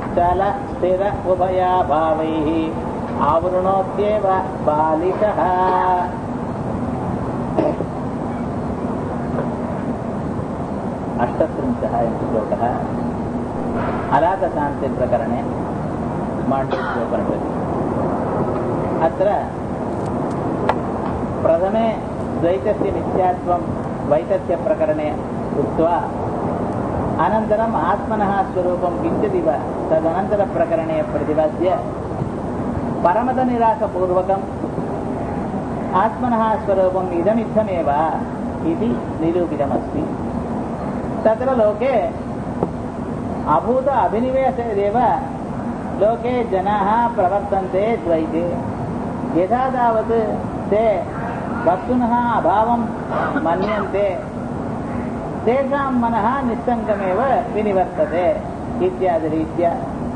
चल स्थिर उभयाभावैः आवृणोत्येव बालिशः अष्टत्रिंशः इति श्लोकः अलाकशान्तिप्रकरणे माण्डव्योपनिषदि अत्र प्रथमे द्वैतस्य मिथ्यात्वं वैतस्यप्रकरणे उक्त्वा अनन्तरम् आत्मनः स्वरूपं किञ्चिदिव तदनन्तरप्रकरणे प्रतिपाद्य परमतनिराकपूर्वकम् आत्मनः स्वरूपम् इदमित्थमेव इति निरूपितमस्ति तत्र लोके अभूत अभिनिवेशेदेव लोके जनाः प्रवर्तन्ते द्वैते यथा तावत् ते वस्तुनः अभावं मन्यन्ते तेषां मनः निस्सङ्गमेव विनिवर्तते इत्यादिरीत्या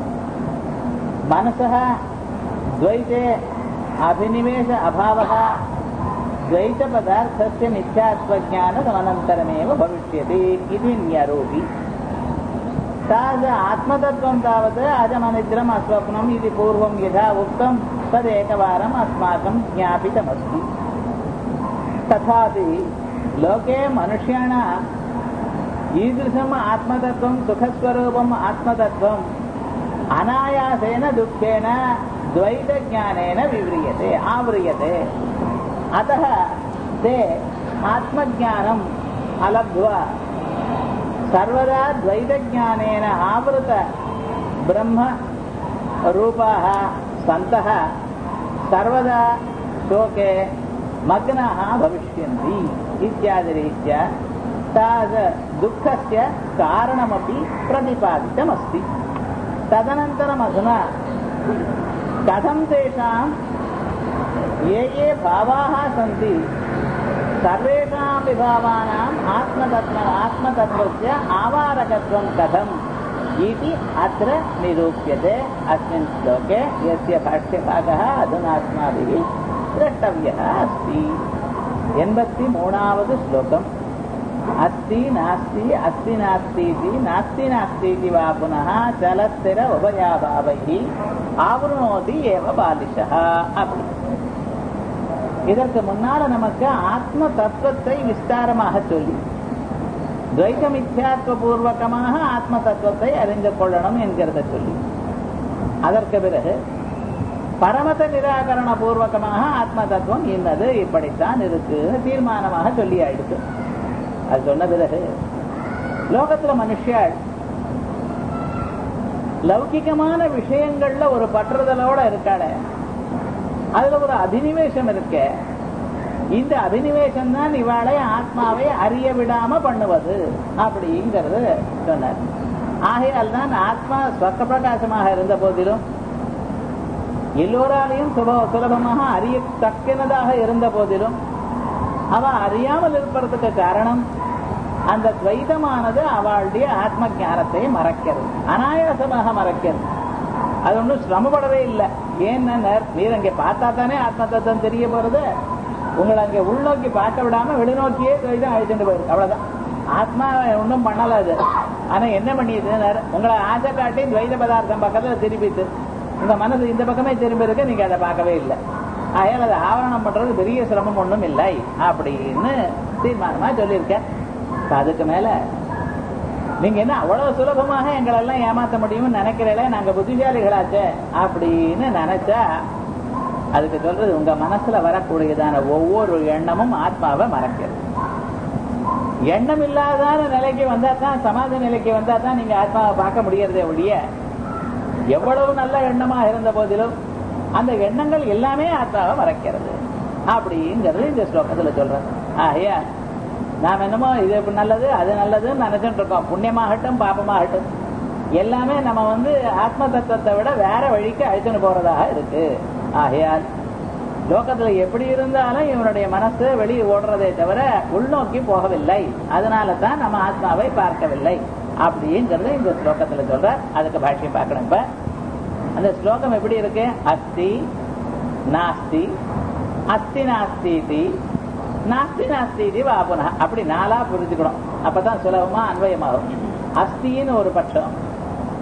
मनसः द्वैते अभिनिवेश अभावः द्वैतपदार्थस्य मिथ्यात्वज्ञानमनन्तरमेव भविष्यति इति न्यरोपि तादृश आत्मतत्त्वं तावत् अजमनिद्रम् अस्वप्नम् इति पूर्वं यथा उक्तं तदेकवारम् अस्माकं ज्ञापितमस्ति तथापि लोके मनुष्याणां ईदृशम् आत्मतत्त्वं सुखस्वरूपम् आत्मतत्त्वम् अनायासेन दुःखेन द्वैतज्ञानेन विव्रियते आव्रियते अतः ते आत्मज्ञानम् अलब्ध्वा सर्वदा द्वैतज्ञानेन आवृत ब्रह्मरूपाः सन्तः सर्वदा शोके मग्नाः भविष्यन्ति इत्यादिरीत्या तादृशदुःखस्य कारणमपि प्रतिपादितमस्ति तदनन्तरमधुना कथं तेषां ये ये भावाः सन्ति सर्वेषामपि भावानाम् आत्मतत्त्व आत्मतत्त्वस्य आवारकत्वं कथम् इति अत्र निरूप्यते अस्मिन् श्लोके यस्य भाष्यभागः अधुना अस्माभिः द्रष्टव्यः अस्ति एण्बति मूणावद् श्लोकम् अस्ति नास्ति अस्ति नास्ति इति नास्ति नास्ति इति वा पुनः चलस्थिर उभयाभावैः आवृणोति एव बालिशः அப்படி இதற்கு முன்னால நமக்கு ஆத்ம தத்துவத்தை விஸ்தாரமாக சொல்லி துவைத மித்யாத்வ பூர்வகமாக ஆத்ம தத்துவத்தை அறிந்து கொள்ளணும் என்கிறத சொல்லி அதற்கு பிறகு பரமத நிராகரண பூர்வகமாக ஆத்ம தத்துவம் இன்னது இப்படித்தான் இருக்கு தீர்மானமாக சொல்லி ஆயிடுச்சு அது சொன்ன பிறகு லோகத்துல மனுஷியாள் லௌகிகமான விஷயங்கள்ல ஒரு பற்றுதலோட இருக்காளே அதுல ஒரு அபினிவேசம் இருக்க இந்த அபினிவேசம் தான் இவாளை ஆத்மாவை அறிய விடாம பண்ணுவது அப்படிங்கிறது சொன்னார் ஆகையால் தான் ஆத்மா ஸ்வக்க பிரகாசமாக இருந்த போதிலும் எல்லோராலையும் சுப சுலபமாக அறியத்தக்கனதாக இருந்த போதிலும் அவ அறியாமல் இருப்பதற்கு காரணம் அந்த துவைதமானது அவளுடைய ஆத்ம ஞானத்தை மறைக்கிறது அனாயாசமாக மறைக்கிறது அது ஒன்றும் சிரமப்படவே இல்லை ஏன்னா நீர் அங்கே பார்த்தா தானே ஆத்ம தத்துவம் தெரிய போறது உங்களை அங்கே உள்நோக்கி பார்க்க விடாம வெளிநோக்கியே துவைதம் அழிச்சுட்டு போயிருக்கு அவ்வளவுதான் ஆத்மா ஒன்றும் பண்ணல அது ஆனா என்ன பண்ணியது உங்களை ஆசை காட்டி துவைத பதார்த்தம் பக்கத்துல திருப்பிட்டு உங்க மனசு இந்த பக்கமே திரும்பி இருக்கு நீங்க அதை பார்க்கவே இல்லை ஆகையால் அதை ஆவரணம் பண்றது பெரிய சிரமம் ஒன்றும் இல்லை அப்படின்னு தீர்மானமா சொல்லியிருக்கேன் அதுக்கு மேல நீங்க என்ன அவ்வளவு சுலபமாக எங்களெல்லாம் ஏமாத்த முடியும்னு நினைக்கிறீங்களே நாங்க புத்திசாலிகளாச்சே அப்படின்னு நினைச்சா அதுக்கு சொல்றது உங்க மனசுல வரக்கூடியதான ஒவ்வொரு எண்ணமும் ஆத்மாவை மறக்கிறது எண்ணம் இல்லாதான நிலைக்கு வந்தா தான் சமாதி நிலைக்கு வந்தா தான் நீங்க ஆத்மாவை பார்க்க முடியறதே ஒழிய எவ்வளவு நல்ல எண்ணமா இருந்த போதிலும் அந்த எண்ணங்கள் எல்லாமே ஆத்மாவை மறைக்கிறது அப்படிங்கிறது இந்த ஸ்லோகத்துல சொல்றேன் ஆகையா நாம் என்னமோ இது நல்லது அது நல்லதுன்னு நினைச்சுட்டு இருக்கோம் புண்ணியமாகட்டும் பாபமாகட்டும் எல்லாமே நம்ம வந்து ஆத்ம தத்துவத்தை விட வேற வழிக்கு அழைத்துன்னு போறதாக இருக்கு ஆகையால் லோகத்துல எப்படி இருந்தாலும் இவனுடைய மனசு வெளியே ஓடுறதே தவிர உள்நோக்கி போகவில்லை அதனால தான் நம்ம ஆத்மாவை பார்க்கவில்லை அப்படிங்கிறது இந்த ஸ்லோகத்துல சொல்ற அதுக்கு பாஷ்யம் பார்க்கணும் இப்ப அந்த ஸ்லோகம் எப்படி இருக்கு அஸ்தி நாஸ்தி அஸ்தி நாஸ்தி நாஸ்தி நாஸ்தி வாபுனா அப்படி நாளா புரிஞ்சுக்கணும் அப்பதான் சுலபமா அன்வயமாகும் அஸ்தின்னு ஒரு பட்சம்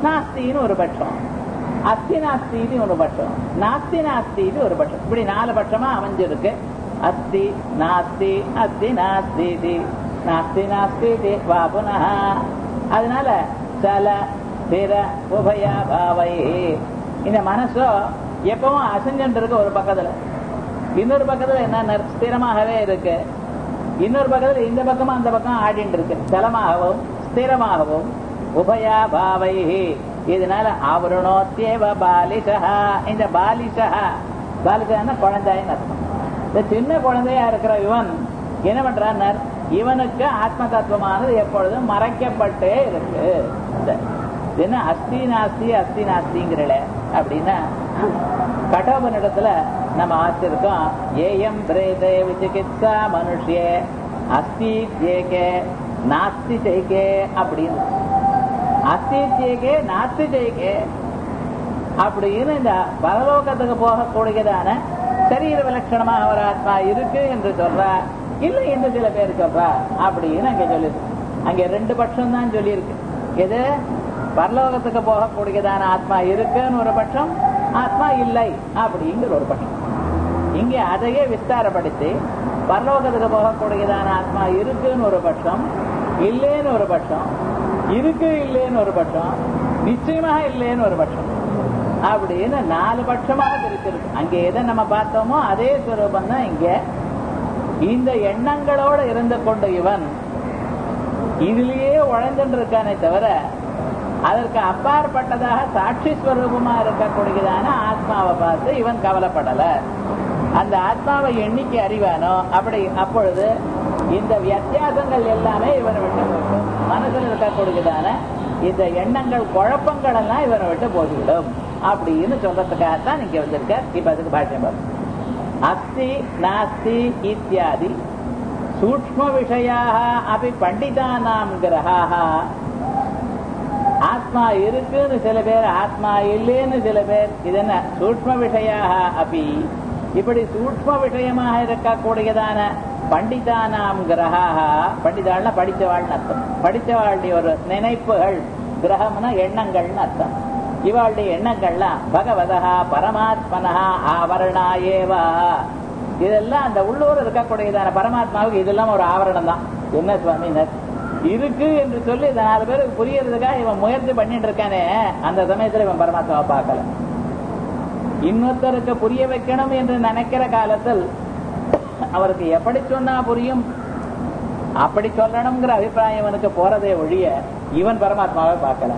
நாஸ்தின்னு ஒரு பட்சம் அஸ்தி நாஸ்தின்னு ஒரு பட்சம் நாஸ்தி நாஸ்தின்னு ஒரு பட்சம் இப்படி நாலு பட்சமா அமைஞ்சிருக்கு அஸ்தி நாஸ்தி அஸ்தி நாஸ்தி நாஸ்தி நாஸ்தி வா புனः அதனால சல ஸ்திர உபய பாவை இந்த மனசோ எப்பவும் அசைஞ்சுட்டு இருக்கு ஒரு பக்கத்துல இன்னொரு பக்கத்துல என்ன ஸ்திரமாகவே இருக்கு இன்னொரு பக்கத்துல இந்த பக்கமும் அந்த பக்கம் ஆடிட்டு இருக்கு சலமாகவும் ஸ்திரமாகவும் உபயா பாவை இதனால ஆவரணோத்தேவ பாலிசா இந்த பாலிசா பாலிசான்னா குழந்தைன்னு அர்த்தம் இந்த சின்ன குழந்தையா இருக்கிற இவன் என்ன பண்றான் இவனுக்கு ஆத்ம தத்துவமானது எப்பொழுதும் மறைக்கப்பட்டே இருக்கு என்ன அஸ்தி நாஸ்தி அஸ்தி நாஸ்திங்கிறல அப்படின்னா கடோபனிடத்துல நம்ம ஆசிருக்கோம் ஏஎம் பிரேதே விசிகித்சா மனுஷே அஸ்தி ஜேகே நாஸ்தி ஜெய்கே அப்படின்னு அஸ்தி ஜெய்கே நாஸ்தி ஜெய்கே அப்படின்னு இந்த பரலோகத்துக்கு போகக்கூடியதான சரீர விலட்சணமாக ஒரு ஆத்மா இருக்கு என்று சொல்றா இல்லை என்று சில பேர் சொல்றா அப்படின்னு அங்க சொல்லிருக்கு அங்க ரெண்டு பட்சம் தான் சொல்லியிருக்கு எது பரலோகத்துக்கு போகக்கூடியதான ஆத்மா இருக்குன்னு ஒரு பட்சம் ஆத்மா இல்லை அப்படிங்கிற ஒரு பட்சம் இங்கே அதையே விஸ்தாரப்படுத்தி பரலோகத்துக்கு போகக்கூடியதான ஆத்மா இருக்குன்னு ஒரு பட்சம் இல்லேன்னு ஒரு பட்சம் இருக்கு இல்லேன்னு ஒரு பட்சம் நிச்சயமாக இல்லேன்னு ஒரு பட்சம் அப்படின்னு நாலு பட்சமாக பிரிச்சிருக்கு அங்கே எதை நம்ம பார்த்தோமோ அதே சுரூபம் தான் இங்க இந்த எண்ணங்களோட இருந்து கொண்ட இவன் இதுலயே உழைந்துட்டு இருக்கானே தவிர அதற்கு அப்பாற்பட்டதாக சாட்சி ஸ்வரூபமா இருக்கக்கூடியதான ஆத்மாவை பார்த்து இவன் கவலைப்படல அந்த ஆத்மாவை எண்ணிக்கை அறிவானோ அப்படி அப்பொழுது இந்த வித்தியாசங்கள் எல்லாமே இவனை விட்டு போகும் மனசில் இருக்கக்கூடியதான இந்த எண்ணங்கள் குழப்பங்கள் எல்லாம் இவனை விட்டு போய்விடும் அப்படின்னு சொல்றதுக்காகத்தான் நீங்க வந்திருக்க இப்ப அதுக்கு பாஷ்யம் வரும் அஸ்தி நாஸ்தி இத்தியாதி சூக்ம விஷயாக அப்படி பண்டிதானாம் கிரகாக ஆத்மா இருக்குன்னு சில பேர் ஆத்மா இல்லைன்னு சில பேர் இது என்ன சூக்ம விஷயாக அப்படி இப்படி சூக்ம விஷயமாக இருக்கக்கூடியதான பண்டிதானாம் கிரகாக பண்டிதாள்னா படித்தவாள்னு அர்த்தம் படித்தவாளுடைய ஒரு நினைப்புகள் கிரகம்னா எண்ணங்கள்னு அர்த்தம் இவாளுடைய எண்ணங்கள்லாம் பகவதா பரமாத்மனா ஆவரணா ஏவா இதெல்லாம் அந்த உள்ளூர் இருக்கக்கூடியதான பரமாத்மாவுக்கு இதெல்லாம் ஒரு ஆவரணம் தான் என்ன சுவாமினர் இருக்கு என்று சொல்லி இந்த நாலு பேருக்கு புரியறதுக்காக இவன் முயற்சி பண்ணிட்டு இருக்கானே அந்த சமயத்துல இவன் பரமாத்மாவை பார்க்கல இன்னொருத்தருக்கு புரிய வைக்கணும் என்று நினைக்கிற காலத்தில் அவருக்கு எப்படி சொன்னா புரியும் அப்படி சொல்லணுங்கிற அபிப்பிராயம் இவனுக்கு போறதே ஒழிய இவன் பரமாத்மாவை பார்க்கல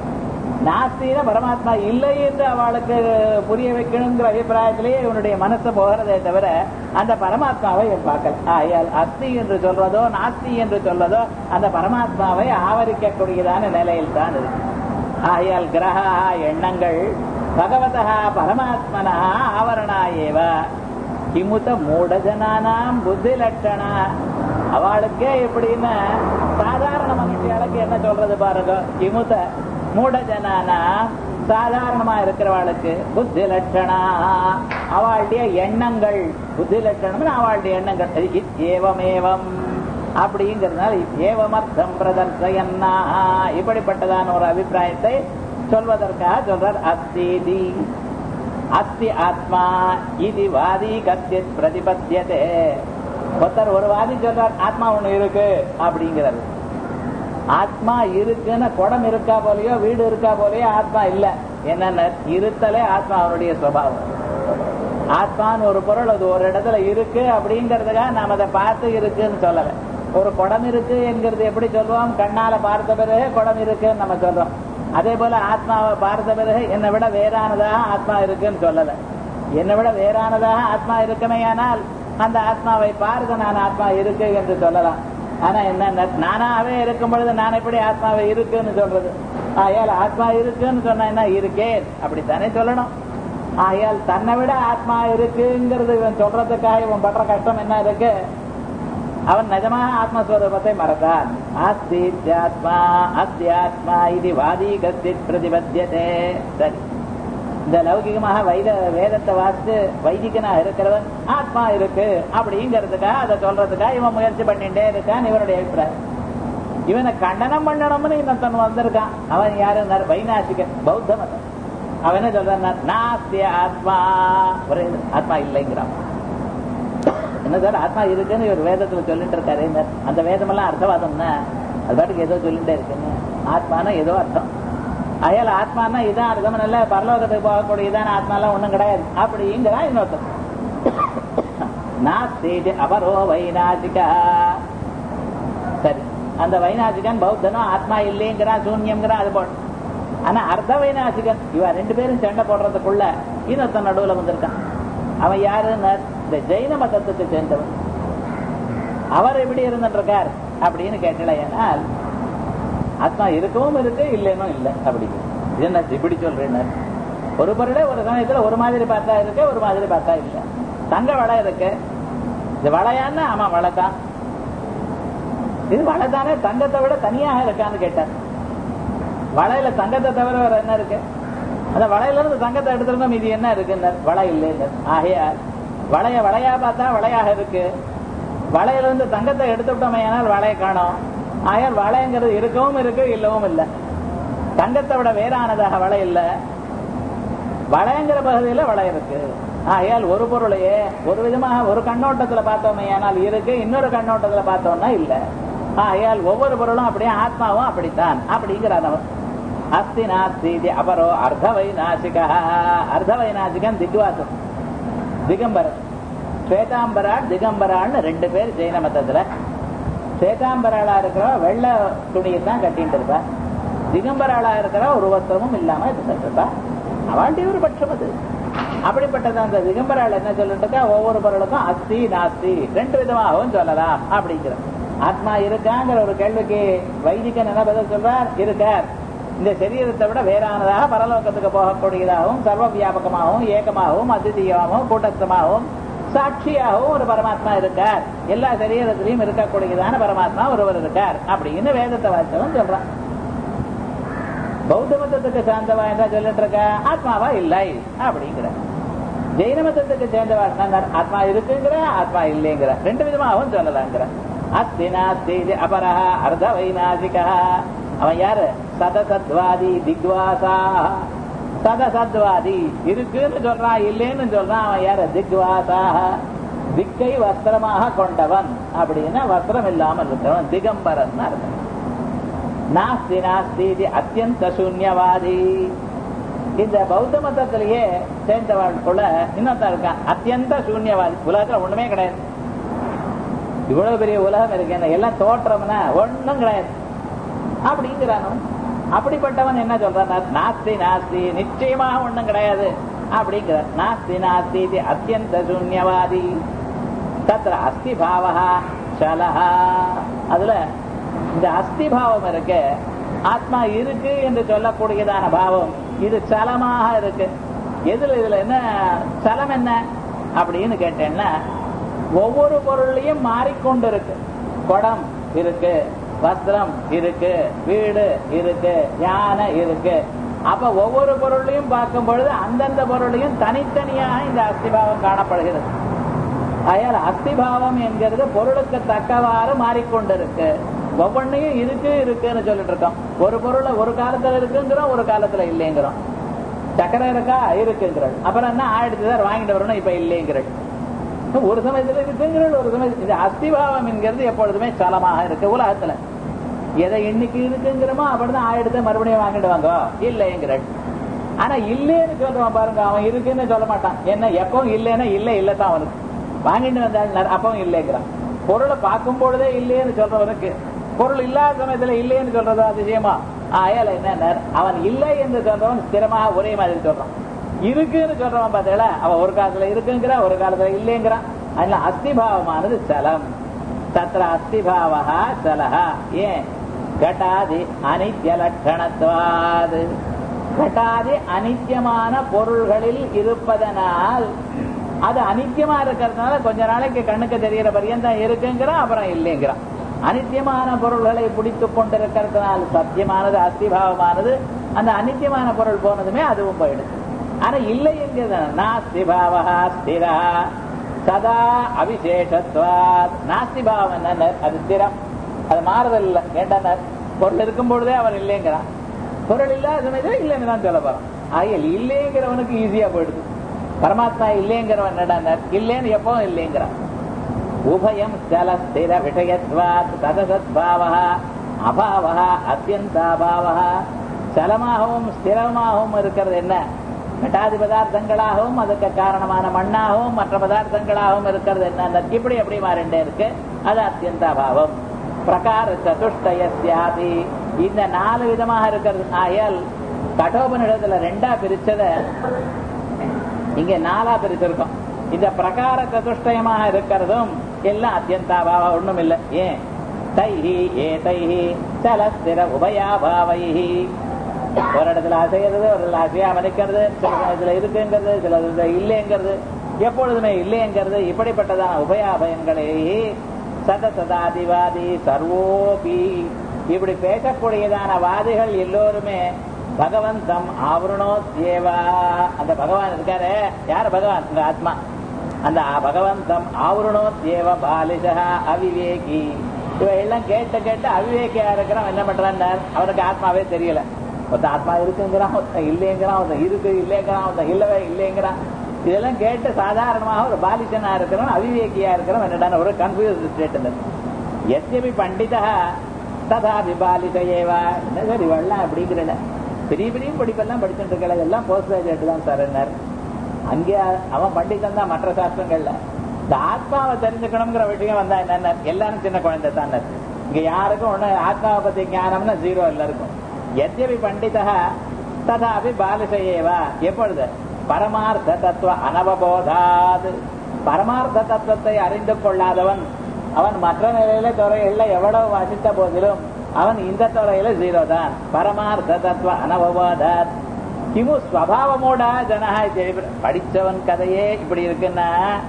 நாஸ்தின பரமாத்மா இல்லை என்று அவளுக்கு புரிய வைக்கணுங்கிற அபிப்பிராயத்திலேயே இவனுடைய மனசு போகிறதே தவிர அந்த பரமாத்மாவை இவன் பார்க்கல ஆயால் அஸ்தி என்று சொல்றதோ நாஸ்தி என்று சொல்றதோ அந்த பரமாத்மாவை ஆவரிக்கக்கூடியதான நிலையில் தான் இருக்கு ஆயால் கிரகா எண்ணங்கள் பகவதா பரமாத்மனா ஆவரணா ஏவ கிமுத மூடஜனானாம் புத்தி லட்சணா அவளுக்கே எப்படின்னா சாதாரண மனுஷியாளுக்கு என்ன சொல்றது பாருங்க கிமுத மூடஜனானா சாதாரணமா இருக்கிறவாளுக்கு புத்தி லட்சணா அவளுடைய எண்ணங்கள் புத்தி லட்சணம் அவளுடைய எண்ணங்கள் ஏவமேவம் அப்படிங்கிறதுனால ஏவமர்த்தம் பிரதர்சயன்னா இப்படிப்பட்டதான ஒரு அபிப்பிராயத்தை சொல்வதற்காக சொல்றார் அஸ்தீதி அஸ்தி ஆத்மா இது வாதி கத்தியத் பிரதிபத்தியதே ஒருத்தர் ஒரு வாதி சொல்றார் ஆத்மா ஒண்ணு இருக்கு அப்படிங்கிறது ஆத்மா இருக்குன்னு குடம் இருக்கா போலயோ வீடு இருக்கா போலயோ ஆத்மா இல்ல என்னென்ன இருத்தலே ஆத்மா அவனுடைய சுவாவம் ஆத்மான்னு ஒரு பொருள் அது ஒரு இடத்துல இருக்கு அப்படிங்கறதுக்காக நாம அதை பார்த்து இருக்குன்னு சொல்லல ஒரு குடம் இருக்கு என்கிறது எப்படி சொல்லுவோம் கண்ணால பார்த்த பிறகு குடம் இருக்குன்னு நம்ம சொல்றோம் அதே போல ஆத்மாவை பார்த்த பிறகு என்னை விட வேறானதாக ஆத்மா இருக்குன்னு சொல்லல என்னை விட வேறானதாக ஆத்மா இருக்குமேயானால் அந்த ஆத்மாவை பார்த்து நான் ஆத்மா இருக்கு என்று சொல்லலாம் ஆனா என்ன நானாவே இருக்கும் பொழுது நான் எப்படி ஆத்மாவை இருக்குன்னு சொல்றது ஆயால் ஆத்மா இருக்குன்னு சொன்னா என்ன இருக்கேன் அப்படித்தானே சொல்லணும் ஆயால் தன்னை விட ஆத்மா இருக்குங்கிறது இவன் சொல்றதுக்காக இவன் படுற கஷ்டம் என்ன இருக்கு அவன் நிஜமாக ஆத்மஸ்வரூபத்தை மறந்தான் ஆஸ்தித்யாத்மா அத்தியாத்மா இது வாதி கஸ்தித் பிரதிபத்தியதே சரி இந்த லௌகிகமாக வைத வேதத்தை வாசித்து வைதிகனா இருக்கிறவன் ஆத்மா இருக்கு அப்படிங்கிறதுக்காக அதை சொல்றதுக்காக இவன் முயற்சி பண்ணிட்டே இருக்கான் இவனுடைய அபிப்பிராயம் இவனை கண்டனம் பண்ணணும்னு இன்னொருத்தன் வந்திருக்கான் அவன் யாரு வைநாசிகன் பௌத்த மதம் அவன் என்ன சொல்றான் நாஸ்திய ஆத்மா ஒரே இது, ஆத்மா இல்லைங்கிறான் என்ன சார் ஆத்மா இருக்குன்னு இவர் வேதத்துல சொல்லிட்டு இருக்காரு இந்த அந்த வேதமெல்லாம் அர்த்தவாதம்னா அது பாட்டுக்கு ஏதோ சொல்லிட்டே இருக்குன்னு ஆத்மானா ஏதோ அர்த்தம் அயல் ஆத்மானா இதான் அர்த்தம் இல்ல பரலோகத்துக்கு போகக்கூடிய இதான் ஆத்மாலாம் ஒண்ணும் கிடையாது அப்படிங்கிறான் இன்னொருத்தன் நாஸ்தி அபரோ வைநாசிகா சரி அந்த வைநாசிகன் பௌத்தனும் ஆத்மா இல்லைங்கிறான் சூன்யம்ங்கிறான் அது போல ஆனா அர்த்த வைநாசிகன் இவன் ரெண்டு பேரும் சண்டை போடுறதுக்குள்ள இன்னொருத்தன் நடுவுல வந்திருக்கான் அவன் யாருன்னு இந்த ஜெயின மதத்துக்கு சேர்ந்தவன் அவர் எப்படி இருந்துருக்கார் அப்படின்னு கேட்டலையானால் ஆத்மா இருக்கவும் இருக்கு இல்லைன்னும் இல்லை அப்படி இது என்ன இப்படி சொல்றேன்னு ஒரு பொருளே ஒரு சமயத்துல ஒரு மாதிரி பார்த்தா இருக்கு ஒரு மாதிரி பார்த்தா இல்ல தங்க வளை இருக்கு இது வளையான்னா ஆமா வளை தான் இது வளை தானே தங்கத்தை விட தனியாக இருக்கான்னு கேட்டார் வளையில தங்கத்தை தவிர வேற என்ன இருக்கு அந்த வளையில இருந்து தங்கத்தை எடுத்துருந்தோம் இது என்ன இருக்குன்னு வளை இல்லைன்னு ஆகையால் வளைய வளையா பார்த்தா வளையாக இருக்கு வளையில இருந்து தங்கத்தை எடுத்துட்டோமே ஆனால் வளைய காணோம் ஆயால் வளையங்கிறது இருக்கவும் இருக்கு இல்லவும் இல்லை தங்கத்தை விட வேறானதாக வளை இல்லை வளையங்கிற பகுதியில வளை இருக்கு ஆகையால் ஒரு பொருளையே ஒரு விதமாக ஒரு கண்ணோட்டத்துல பார்த்தோமே ஆனால் இருக்கு இன்னொரு கண்ணோட்டத்துல பார்த்தோம்னா இல்ல ஆகையால் ஒவ்வொரு பொருளும் அப்படியே ஆத்மாவும் அப்படித்தான் அப்படிங்கிறான் அவன் அஸ்தி நாஸ்தி இது அபரோ அர்த்தவை நாசிகா அர்த்தவை நாசிகன் திக்வாசம் திகம்பரன் ஸ்வேதாம்பராள் திகம்பராள்னு ரெண்டு பேர் ஜெயின மதத்துல ஸ்வேதாம்பராளா இருக்கிறவ வெள்ளை துணியை தான் கட்டிட்டு இருப்பா திகம்பராளா இருக்கிற ஒரு வஸ்திரமும் இல்லாம இருந்துட்டு இருப்பா அவன்டி ஒரு பட்சம் அது அப்படிப்பட்டது அந்த திகம்பராள் என்ன சொல்லிட்டு இருக்கா ஒவ்வொரு பொருளுக்கும் அஸ்தி நாஸ்தி ரெண்டு விதமாகவும் சொல்லலாம் அப்படிங்கிற ஆத்மா இருக்காங்கிற ஒரு கேள்விக்கு வைதிகன் என்ன பதில் சொல்றார் இருக்கார் இந்த சரீரத்தை விட வேறானதாக பரலோகத்துக்கு போகக்கூடியதாகவும் சர்வ வியாபகமாகவும் ஏகமாகவும் அதிதீயமாகவும் கூட்டஸ்தமாகவும் சாட்சியாகவும் ஒரு பரமாத்மா இருக்கார் எல்லா சரீரத்திலையும் இருக்கக்கூடியதான பரமாத்மா ஒருவர் இருக்கார் அப்படின்னு வேதத்தை வாய்ச்சவன் சொல்றான் பௌத்த மதத்துக்கு சார்ந்தவா என்ன சொல்லிட்டு இருக்க ஆத்மாவா இல்லை அப்படிங்கிற ஜெயின மதத்துக்கு சேர்ந்தவா என்ன ஆத்மா இருக்குங்கிற ஆத்மா இல்லைங்கிற ரெண்டு விதமாகவும் சொல்லலாங்கிற அஸ்தி நாஸ்தி இது அபரஹ அர்த்த வைநாசிகா அவன் யாரு சதசத்வாதி திக்வாசா சதசத்வாதி இருக்குன்னு சொல்றான் இல்லைன்னு சொல்றான் அவன் யாரு திக்வாசா திக்கை வஸ்திரமாக கொண்டவன் அப்படின்னா வஸ்திரம் இல்லாமல் இருக்கிறவன் திகம்பரன் அர்த்தம் நாஸ்தி நாஸ்தி இது அத்தியந்த சூன்யவாதி இந்த பௌத்த மதத்திலேயே சேர்ந்தவர்களுக்குள்ள இன்னொருத்தன் இருக்கான் அத்தியந்த சூன்யவாதி உலகத்துல ஒண்ணுமே கிடையாது இவ்வளவு பெரிய உலகம் இருக்கு என்ன எல்லாம் தோற்றம்னா ஒண்ணும் கிடையாது அப்படிங்கிறானோ அப்படிப்பட்டவன் என்ன சொல்றான் நாஸ்தி நாஸ்தி நிச்சயமாக ஒண்ணும் கிடையாது அப்படிங்கிறார் நாஸ்தி நாஸ்தி இது அத்தியந்த சூன்யவாதி தத்திர அஸ்தி பாவா சலஹா அதுல இந்த அஸ்தி பாவம் இருக்கு ஆத்மா இருக்கு என்று சொல்லக்கூடியதான பாவம் இது சலமாக இருக்கு எதுல இதுல என்ன சலம் என்ன அப்படின்னு கேட்டேன்னா ஒவ்வொரு பொருளையும் மாறிக்கொண்டு இருக்கு குடம் இருக்கு வஸ்திரம் இருக்கு வீடு இருக்கு யானை இருக்கு அப்ப ஒவ்வொரு பொருளையும் பார்க்கும் பொழுது அந்தந்த பொருளையும் தனித்தனியாக இந்த அஸ்திபாவம் காணப்படுகிறது அயால் அஸ்திபாவம் என்கிறது பொருளுக்கு தக்கவாறு மாறிக்கொண்டிருக்கு ஒவ்வொன்றையும் இருக்கு இருக்குன்னு சொல்லிட்டு இருக்கோம் ஒரு பொருளை ஒரு காலத்துல இருக்குங்கிறோம் ஒரு காலத்துல இல்லைங்கிறோம் சக்கரை இருக்கா இருக்குங்கிறோம் அப்புறம் என்ன ஆயிடுச்சு சார் வாங்கிட்டு வரணும் இப்ப இல்லைங்கிறோம் ஒரு சமயத்துல இருக்குங்கிறது ஒரு சமயத்துல இது அஸ்திபாவம் என்கிறது எப்பொழுதுமே சலமாக இருக்கு உலகத்துல எதை இன்னைக்கு இருக்குங்கிறோமோ அப்படிதான் ஆயிடுத்து மறுபடியும் வாங்கிட்டு வாங்க இல்லைங்கிறோம் ஆனா இல்லைன்னு சொல்றவன் பாருங்க அவன் இருக்குன்னு சொல்ல மாட்டான் என்ன எப்பவும் இல்லைன்னா இல்லை இல்லதான் அவனுக்கு வாங்கிட்டு வந்தாள் அப்பவும் இல்லைங்கிறான் பொருளை பார்க்கும் பொழுதே இல்லைன்னு சொல்றவனுக்கு பொருள் இல்லாத சமயத்துல இல்லைன்னு சொல்றது அதிசயமா ஆயால என்ன அவன் இல்லை என்று சொல்றவன் ஸ்திரமாக ஒரே மாதிரி சொல்றான் இருக்குன்னு சொல்றவன் பார்த்தீங்களா அவன் ஒரு காலத்துல இருக்குங்கிற ஒரு காலத்துல இல்லைங்கிறான் அதனால அஸ்திபாவமானது சலம் தத்திர அஸ்திபாவா சலஹா ஏன் கட்டாதி அனித்ய லட்சணத்துவாது கட்டாதி அனித்தியமான பொருள்களில் இருப்பதனால் அது அனித்தியமா இருக்கிறதுனால கொஞ்ச நாளைக்கு கண்ணுக்கு தெரியற பரியந்தம் இருக்குங்கிறான் அப்புறம் இல்லைங்கிறான் அனித்தியமான பொருள்களை பிடித்து கொண்டிருக்கிறதுனால சத்தியமானது அஸ்திபாவமானது அந்த அனித்தியமான பொருள் போனதுமே அதுவும் போயிடுது ஆனா இல்லை என்கிறது நாஸ்திபாவா ஸ்திரா சதா அவிசேஷத்வாத் நாஸ்திபாவம் என்ன அது ஸ்திரம் அது மாறுதல் இல்லை ஏண்டா பொருள் இருக்கும் பொழுதே அவர் இல்லைங்கிறான் பொருள் இல்லாத சமயத்தில் இல்லைன்னு தான் சொல்ல போறான் ஆகியல் இல்லைங்கிறவனுக்கு ஈஸியா போயிடுது பரமாத்மா இல்லைங்கிறவன் என்னடா இல்லைன்னு எப்பவும் இல்லைங்கிறான் உபயம் ஸ்தல ஸ்திர விஷயத்வாத் சதசத்பாவ அபாவ அத்தியந்தாபாவ சலமாகவும் ஸ்திரமாகவும் இருக்கிறது என்ன மெட்டாதி பதார்த்தங்களாகவும் அதுக்கு காரணமான மண்ணாகவும் மற்ற பதார்த்தங்களாகவும் இருக்கிறது என்ன இப்படி எப்படி மாறிண்டே இருக்கு அது அத்தியந்தாபாவம் பிரகார சதுஷ்டயசியாதி இந்த நாலு விதமாக இருக்கிறது ஆயல் கடோபனிடத்துல ரெண்டா பிரிச்சத இங்க நாலா பிரிச்சிருக்கோம் இந்த பிரகார சதுஷ்டயமாக இருக்கிறதும் எல்லாம் அத்தியந்தாபாவ ஒண்ணும் இல்லை ஏன் தைஹி ஏ தைஹி சலஸ்திர உபயாபாவைஹி ஒரு இடத்துல அசைகிறது ஒரு இடத்துல அசையாம நிற்கிறது சில சமயத்துல இருக்குங்கிறது சில இதுல இல்லைங்கிறது எப்பொழுதுமே இல்லைங்கிறது இப்படிப்பட்டதான உபயாபயங்களை சத சதாதிவாதி சர்வோபி இப்படி பேசக்கூடியதான வாதிகள் எல்லோருமே பகவந்தம் ஆவரணோ தேவா அந்த பகவான் இருக்காரு யார் பகவான் உங்க ஆத்மா அந்த பகவந்தம் ஆவரணோ தேவ பாலிஷா அவிவேகி இவ எல்லாம் கேட்டு கேட்டு அவிவேகியா இருக்கிறவன் என்ன பண்றான் அவனுக்கு ஆத்மாவே தெரியல ஒருத்தன் ஆத்மா இருக்குங்கிறான் ஒருத்தன் இல்லைங்கிறான் ஒருத்தன் இருக்கு இல்லைங்கிறான் ஒருத்தன் இல்லவே இல்லைங்கிறான் இதெல்லாம் கேட்டு சாதாரணமாக ஒரு பாலிஷனா இருக்கிறவன் அவிவேகியா இருக்கிறவன் என்னடா ஒரு கன்ஃபியூஸ் ஸ்டேட் எஸ்யபி பண்டிதா ததா விபாலித ஏவா என்ன சார் இவெல்லாம் அப்படிங்கிறல பெரிய பெரிய படிப்பெல்லாம் படிச்சுட்டு இருக்கல எல்லாம் போஸ்ட் கிராஜுவேட் தான் சார் என்ன அங்கே அவன் பண்டிதன் தான் மற்ற சாஸ்திரங்கள்ல இந்த ஆத்மாவை தெரிஞ்சுக்கணுங்கிற விஷயம் வந்தா என்ன எல்லாரும் சின்ன குழந்தை தான் இங்க யாருக்கும் ஒண்ணு ஆத்மாவை பத்தி ஞானம்னா ஜீரோ எல்லாருக்கும் எத்யபி பண்டிதா ததாபி பாலிசையேவா எப்பொழுது பரமார்த்த தத்துவ அனவபோதாது பரமார்த்த தத்துவத்தை அறிந்து கொள்ளாதவன் அவன் மற்ற நிலையில துறையில எவ்வளவு வாசித்த போதிலும் அவன் இந்த துறையில ஜீரோ தான் பரமார்த்த தத்துவ அனவபோதாத் கிமு ஸ்வபாவமோட ஜனஹா படிச்சவன் கதையே இப்படி இருக்குன்னா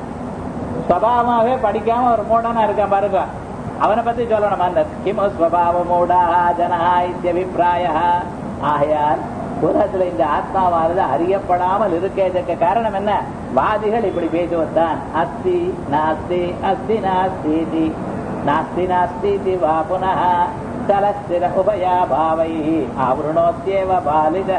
ஸ்வபாவமாவே படிக்காம ஒரு மூடனா இருக்கான் பாருங்க அவனை பத்தி சொல்லணும் அந்த கிமு ஸ்வபாவமூடா ஜனஹா இத்தியபிப்பிராய ஆகையால் உலகத்துல இந்த ஆத்மாவானது அறியப்படாமல் இருக்கதற்கு காரணம் என்ன வாதிகள் இப்படி பேசுவதுதான் அஸ்தி நாஸ்தி அஸ்தி நாஸ்தி நாஸ்தி நாஸ்தி வா புனः சலஸ்திர உபயா பாவை ஆவருணோத்யேவ பாலித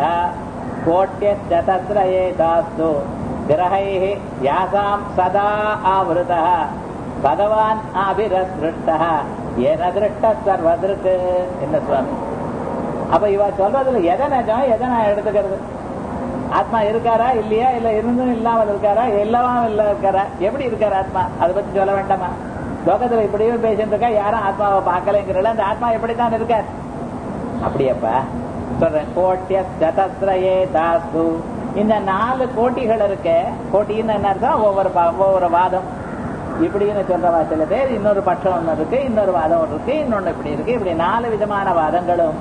கோட்யத்தத்ரயே தாஸ்து கிரகைः யாசாம் சதா ஆவருதः பகவான் ஆபிரஸ்ருஷ்டः ஏன திருஷ்ட சர்வதிருக்கு என்ன சுவாமி அப்ப இவ சொல்றதுல எதை நிஜம் எதை நான் எடுத்துக்கிறது ஆத்மா இருக்காரா இல்லையா இல்ல இருந்தும் இல்லாமல் இருக்காரா எல்லாவும் இல்ல இருக்காரா எப்படி இருக்காரு ஆத்மா அதை பத்தி சொல்ல வேண்டாமா லோகத்துல இப்படியே பேசிட்டு இருக்கா யாரும் ஆத்மாவை பார்க்கலைங்கிறல அந்த ஆத்மா எப்படித்தான் இருக்கார் அப்படியப்பா சொல்றேன் கோட்டிய சதஸ்ரயே தாஸ்து இந்த நாலு கோட்டிகள் இருக்கு கோட்டின்னு என்ன அர்த்தம் ஒவ்வொரு ஒவ்வொரு வாதம் இப்படின்னு சொல்றவா சில பேர் இன்னொரு பட்சம் ஒன்று இருக்கு இன்னொரு வாதம் ஒன்று இருக்கு இன்னொன்னு இப்படி இருக்கு இப்படி நாலு விதமான வாதங்களும்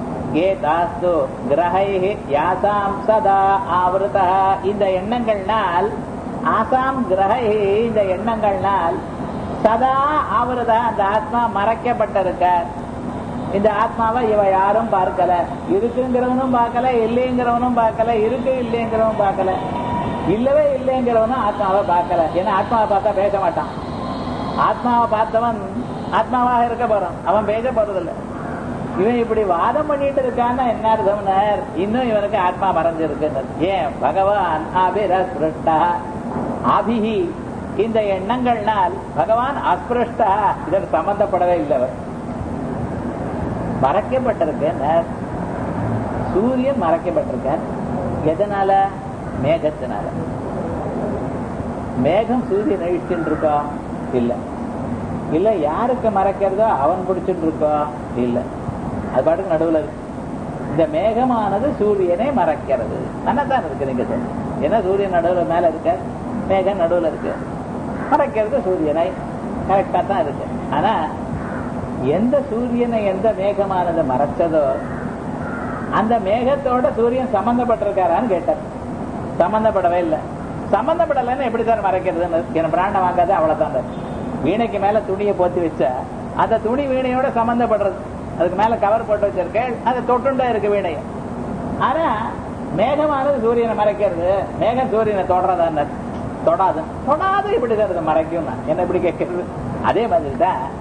ஏதாஸ்து கிரகை யாசாம் சதா ஆவருதா இந்த எண்ணங்கள்னால் ஆசாம் கிரகை இந்த எண்ணங்கள்னால் சதா ஆவருதா அந்த ஆத்மா மறைக்கப்பட்டிருக்கார் இந்த ஆத்மாவை இவ யாரும் பார்க்கல இருக்குங்கிறவனும் பார்க்கல இல்லைங்கிறவனும் பார்க்கல இருக்கு இல்லைங்கிறவனும் பார்க்கல இல்லவே இல்லைங்கிறவனும் ஆத்மாவை பார்க்கல ஏன்னா ஆத்மாவை பார்த்தா பேச மாட்டான் ஆத்மாவை பார்த்தவன் ஆத்மாவாக இருக்க போறான் அவன் பேச போறதில்லை இவன் இப்படி வாதம் பண்ணிட்டு இருக்கான்னா என்ன அர்த்தம்னார் இன்னும் இவனுக்கு ஆத்மா மறைஞ்சிருக்கு ஏன் பகவான் அபிரஸ்ருஷ்டா அபிஹி இந்த எண்ணங்கள்னால் பகவான் அஸ்பிருஷ்டா இதற்கு சம்பந்தப்படவே இல்லை அவர் மறைக்கப்பட்டிருக்கு சூரியன் மறைக்கப்பட்டிருக்கார் எதனால மேகத்தினால மேகம் சூரியன் அழிச்சுட்டு இருக்கா இல்ல இல்ல யாருக்கு மறைக்கிறதோ அவன் பிடிச்சிட்டு இருக்கா இல்ல அது பாட்டுக்கு நடுவுல இருக்கு இந்த மேகமானது சூரியனை மறைக்கிறது தான் இருக்கு நீங்க ஏன்னா சூரியன் நடுவுல மேல இருக்க மேகம் நடுவுல இருக்கு மறைக்கிறது சூரியனை கரெக்டா தான் இருக்கு ஆனா எந்த சூரியனை எந்த மேகமானது மறைச்சதோ அந்த மேகத்தோட சூரியன் சம்பந்தப்பட்டிருக்காரான்னு கேட்டார் சம்பந்தப்படவே இல்லை சம்பந்தப்படலைன்னு எப்படி சார் மறைக்கிறதுன்னு என் பிராண்டம் வாங்காது அவ்வளவுதான் வீணைக்கு மேல துணியை போத்தி வச்சா அந்த துணி வீணையோட சம்பந்தப்படுறது அதுக்கு மேல கவர் போட்டு வச்சிருக்கேன் அது தொட்டுண்டா இருக்கு வீணை ஆனா மேகமானது சூரியனை மறைக்கிறது மேகம் சூரியனை தொடறதா தொடாது தொடாது இப்படி தான் மறைக்கும் என்ன இப்படி கேட்கறது அதே மாதிரி தான்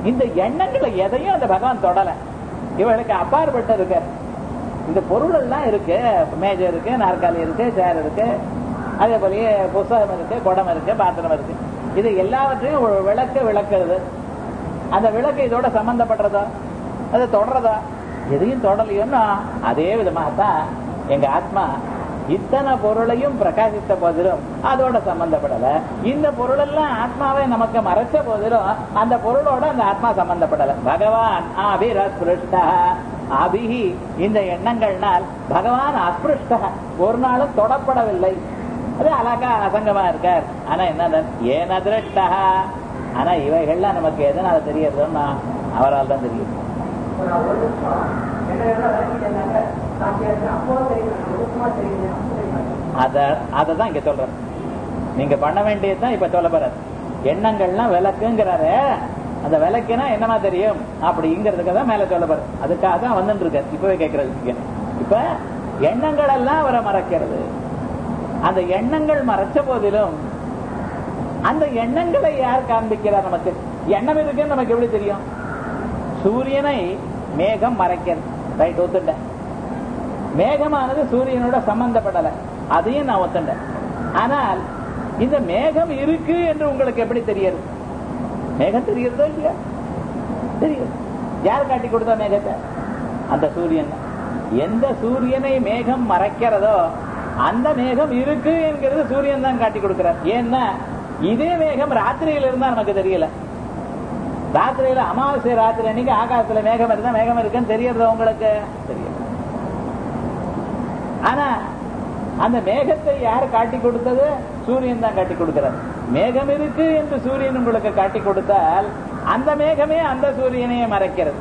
இந்த எண்ணங்களை எதையும் அந்த பகவான் தொடல இவளுக்கு அப்பாற்பட்டு இருக்க இந்த பொருள் எல்லாம் இருக்கு மேஜை இருக்கு நாற்காலி இருக்கு சேர் இருக்கு அதே போலயே புஸ்தகம் இருக்கு குடம் இருக்கு பாத்திரம் இருக்கு இது எல்லாவற்றையும் ஒரு விளக்கு விளக்குறது அந்த விளக்கு இதோட சம்பந்தப்படுறதா அது தொடர்றதா எதையும் தொடலையோன்னா அதே விதமாகத்தான் எங்க ஆத்மா இத்தனை பொருளையும் பிரகாசித்த போதிலும் அதோட சம்பந்தப்படல இந்த பொருள் எல்லாம் ஆத்மாவை நமக்கு மறைச்ச போதிலும் அந்த பொருளோட அந்த ஆத்மா சம்பந்தப்படல பகவான் அபிரஸ்பிருஷ்டா அபிஹி இந்த எண்ணங்கள்னால் பகவான் அஸ்பிருஷ்டா ஒரு நாளும் தொடப்படவில்லை அது அழகா அசங்கமா இருக்கார் ஆனா என்ன ஏன் அதிரஷ்டா ஆனா இவைகள்லாம் நமக்கு எதனால தெரியறதுன்னா அவரால் தான் தெரியும் ஒரு ஒரு நிமிஷம் என்ன என்ன விளக்கிட்டேன்னாக்க நான் கேட்டேன் அப்போ தெரியும் ஒழுக்கமா தெரியும் அப்போ தெரியும் அத அததான் இங்க சொல்றேன் நீங்க பண்ண வேண்டியதுதான் இப்ப சொல்ல போறாரு எண்ணங்கள்லாம் விளக்குங்கிறாரு அந்த விளக்குனா என்னமா தெரியும் அப்படிங்கிறதுக்கு தான் மேல சொல்ல போறாரு அதுக்காக தான் வந்துட்டு இருக்காரு இப்பவே கேட்கறது இப்ப எண்ணங்கள் எல்லாம் அவரை மறைக்கிறது அந்த எண்ணங்கள் மறைச்ச போதிலும் அந்த எண்ணங்களை யார் காண்பிக்கிறார் நமக்கு எண்ணம் இருக்குன்னு நமக்கு எப்படி தெரியும் சூரியனை மேகம் மறைக்கிறது ரைட் ஒத்துட்டேன் மேகமானது சூரியனோட சம்பந்தப்படல அதையும் நான் ஒத்துண்டேன் ஆனால் இந்த மேகம் இருக்கு என்று உங்களுக்கு எப்படி தெரியாது மேகம் தெரிகிறதோ இல்லையா தெரியும் யார் காட்டி கொடுத்தா மேகத்தை அந்த சூரியன் தான். எந்த சூரியனை மேகம் மறைக்கிறதோ அந்த மேகம் இருக்கு என்கிறது சூரியன் தான் காட்டி கொடுக்கிறார் ஏன்னா இதே மேகம் ராத்திரியில இருந்தா நமக்கு தெரியல ராத்திரியில அமாவாசை ராத்திரி அன்னைக்கு ஆகாசத்துல மேகம் இருந்தா மேகம் இருக்குன்னு தெரியறது உங்களுக்கு தெரியல ஆனா அந்த மேகத்தை யார் காட்டி கொடுத்தது சூரியன் தான் காட்டி கொடுக்கிறார் மேகம் இருக்கு என்று சூரியன் உங்களுக்கு காட்டி கொடுத்தால் அந்த மேகமே அந்த சூரியனையே மறைக்கிறது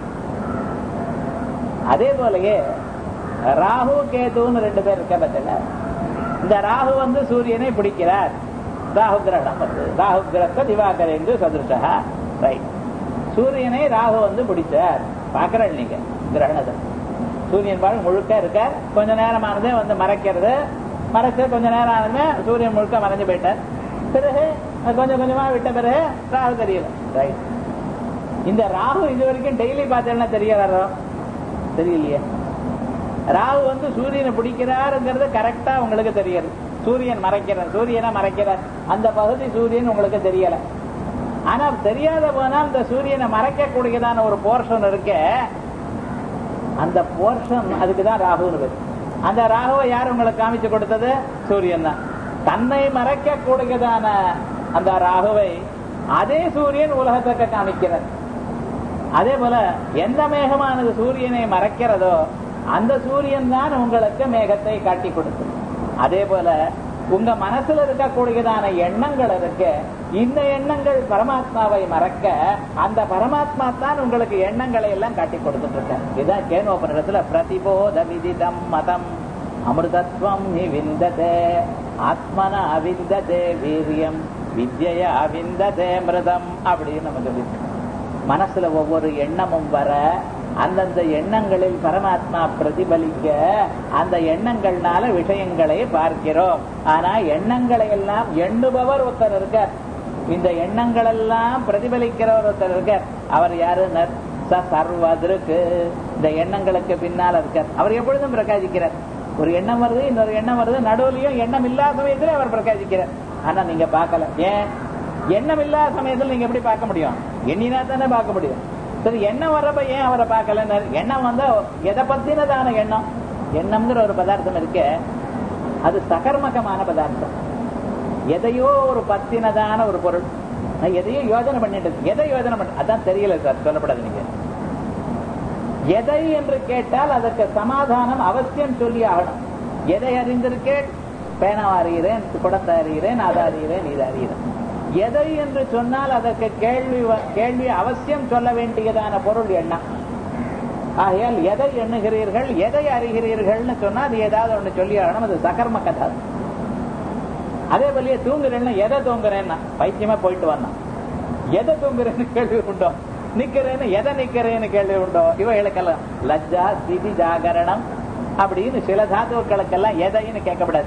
அதே போலயே ராகு கேதுன்னு ரெண்டு பேர் இருக்க பத்தில இந்த ராகு வந்து சூரியனை பிடிக்கிறார் ராகு கிரகணம் வருது ராகு கிரக திவாகரேந்து சதுருஷா ரைட் சூரியனை ராகு வந்து பிடிச்சார் பாக்குறேன் நீங்க கிரகணத்தை சூரியன் பாருங்க முழுக்க இருக்கார் கொஞ்ச நேரமானதே வந்து மறைக்கிறது மறைச்சு கொஞ்ச நேரம் ஆனதுமே சூரியன் முழுக்க மறைஞ்சு போயிட்டார் பிறகு அது கொஞ்சம் கொஞ்சமா விட்ட பிறகு ராகு தெரியல ரைட் இந்த ராகு இது வரைக்கும் டெய்லி பார்த்தேன்னா தெரியறாரோ தெரியலையே ராகு வந்து சூரியனை பிடிக்கிறாருங்கிறது கரெக்டா உங்களுக்கு தெரியாது சூரியன் மறைக்கிறார் சூரியனை மறைக்கிறார் அந்த பகுதி சூரியன் உங்களுக்கு தெரியல ஆனா தெரியாத போனால் இந்த சூரியனை மறைக்கக்கூடியதான ஒரு போர்ஷன் இருக்கே அந்த போர்ஷன் அதுக்கு தான் ராகுன்னு பேரு அந்த ராகுவை யார் உங்களுக்கு காமிச்சு கொடுத்தது சூரியன் தான் தன்னை மறைக்கக்கூடியதான அந்த ராகுவை அதே சூரியன் உலகத்துக்கு காமிக்கிறார் அதே போல எந்த மேகமானது சூரியனை மறைக்கிறதோ அந்த சூரியன் தான் உங்களுக்கு மேகத்தை காட்டி கொடுக்கும் அதே போல உங்க மனசுல இருக்கக்கூடியதான எண்ணங்கள் இருக்கு இந்த எண்ணங்கள் பரமாத்மாவை மறக்க அந்த பரமாத்மா தான் உங்களுக்கு எண்ணங்களை எல்லாம் காட்டி கொடுத்துட்டு இருக்க இதுதான் கேனோபனிடத்துல பிரதிபோத விதிதம் மதம் அமிர்தத்வம் ஹி விந்ததே ஆத்மன அவிந்ததே வீரியம் வித்ய அவிந்ததே மிருதம் அப்படின்னு நம்ம சொல்லி மனசுல ஒவ்வொரு எண்ணமும் வர அந்தந்த எண்ணங்களில் பரமாத்மா பிரதிபலிக்க அந்த எண்ணங்கள்னால விஷயங்களை பார்க்கிறோம் ஆனா எண்ணங்களை எல்லாம் எண்ணுபவர் ஒருத்தர் இருக்கார் இந்த எண்ணங்கள் எல்லாம் பிரதிபலிக்கிறவர் ஒருத்தர் இருக்கார் அவர் யாரு ச சர்வதற்கு இந்த எண்ணங்களுக்கு பின்னால் இருக்கார் அவர் எப்பொழுதும் பிரகாசிக்கிறார் ஒரு எண்ணம் வருது இன்னொரு எண்ணம் வருது நடுவுலயும் எண்ணம் இல்லாத சமயத்துல அவர் பிரகாசிக்கிறார் ஆனா நீங்க பார்க்கல ஏன் எண்ணம் இல்லாத சமயத்துல நீங்க எப்படி பார்க்க முடியும் எண்ணினா தானே பார்க்க முடியும் சரி எண்ணம் வர்றப்ப ஏன் அவரை பார்க்கல எண்ணம் வந்தா எதை பத்தினதான எண்ணம் எண்ணம்ங்கிற ஒரு பதார்த்தம் இருக்கு அது சகர்மகமான பதார்த்தம் எதையோ ஒரு பத்தினதான ஒரு பொருள் நான் எதையோ யோஜனை பண்ணிட்டு எதை யோஜனை பண்ண அதான் தெரியல சார் சொல்லப்படாது நீங்க எதை என்று கேட்டால் அதற்கு சமாதானம் அவசியம் சொல்லி ஆகணும் எதை அறிந்திருக்கேன் பேனா அறிகிறேன் குடத்தை அறிகிறேன் அதை அறிகிறேன் இதை அறிகிறேன் எதை என்று சொன்னால் அதற்கு கேள்வி கேள்வி அவசியம் சொல்ல வேண்டியதான பொருள் எண்ணம் ஆகையால் எதை எண்ணுகிறீர்கள் எதை அறிகிறீர்கள்னு சொன்னா அது ஏதாவது ஒண்ணு சொல்லி ஆகணும் அது சகர்ம கதை அதே போலயே தூங்குறேன்னா எதை தூங்குறேன்னா பைத்தியமா போயிட்டு வந்தான் எதை தூங்குறேன்னு கேள்வி உண்டோ நிக்கிறேன்னு எதை நிக்கிறேன்னு கேள்வி உண்டோ இவைகளுக்கெல்லாம் லஜ்ஜா ஸ்திதி ஜாகரணம் அப்படின்னு சில தாத்துக்களுக்கெல்லாம் எதைன்னு கேட்கப்படாது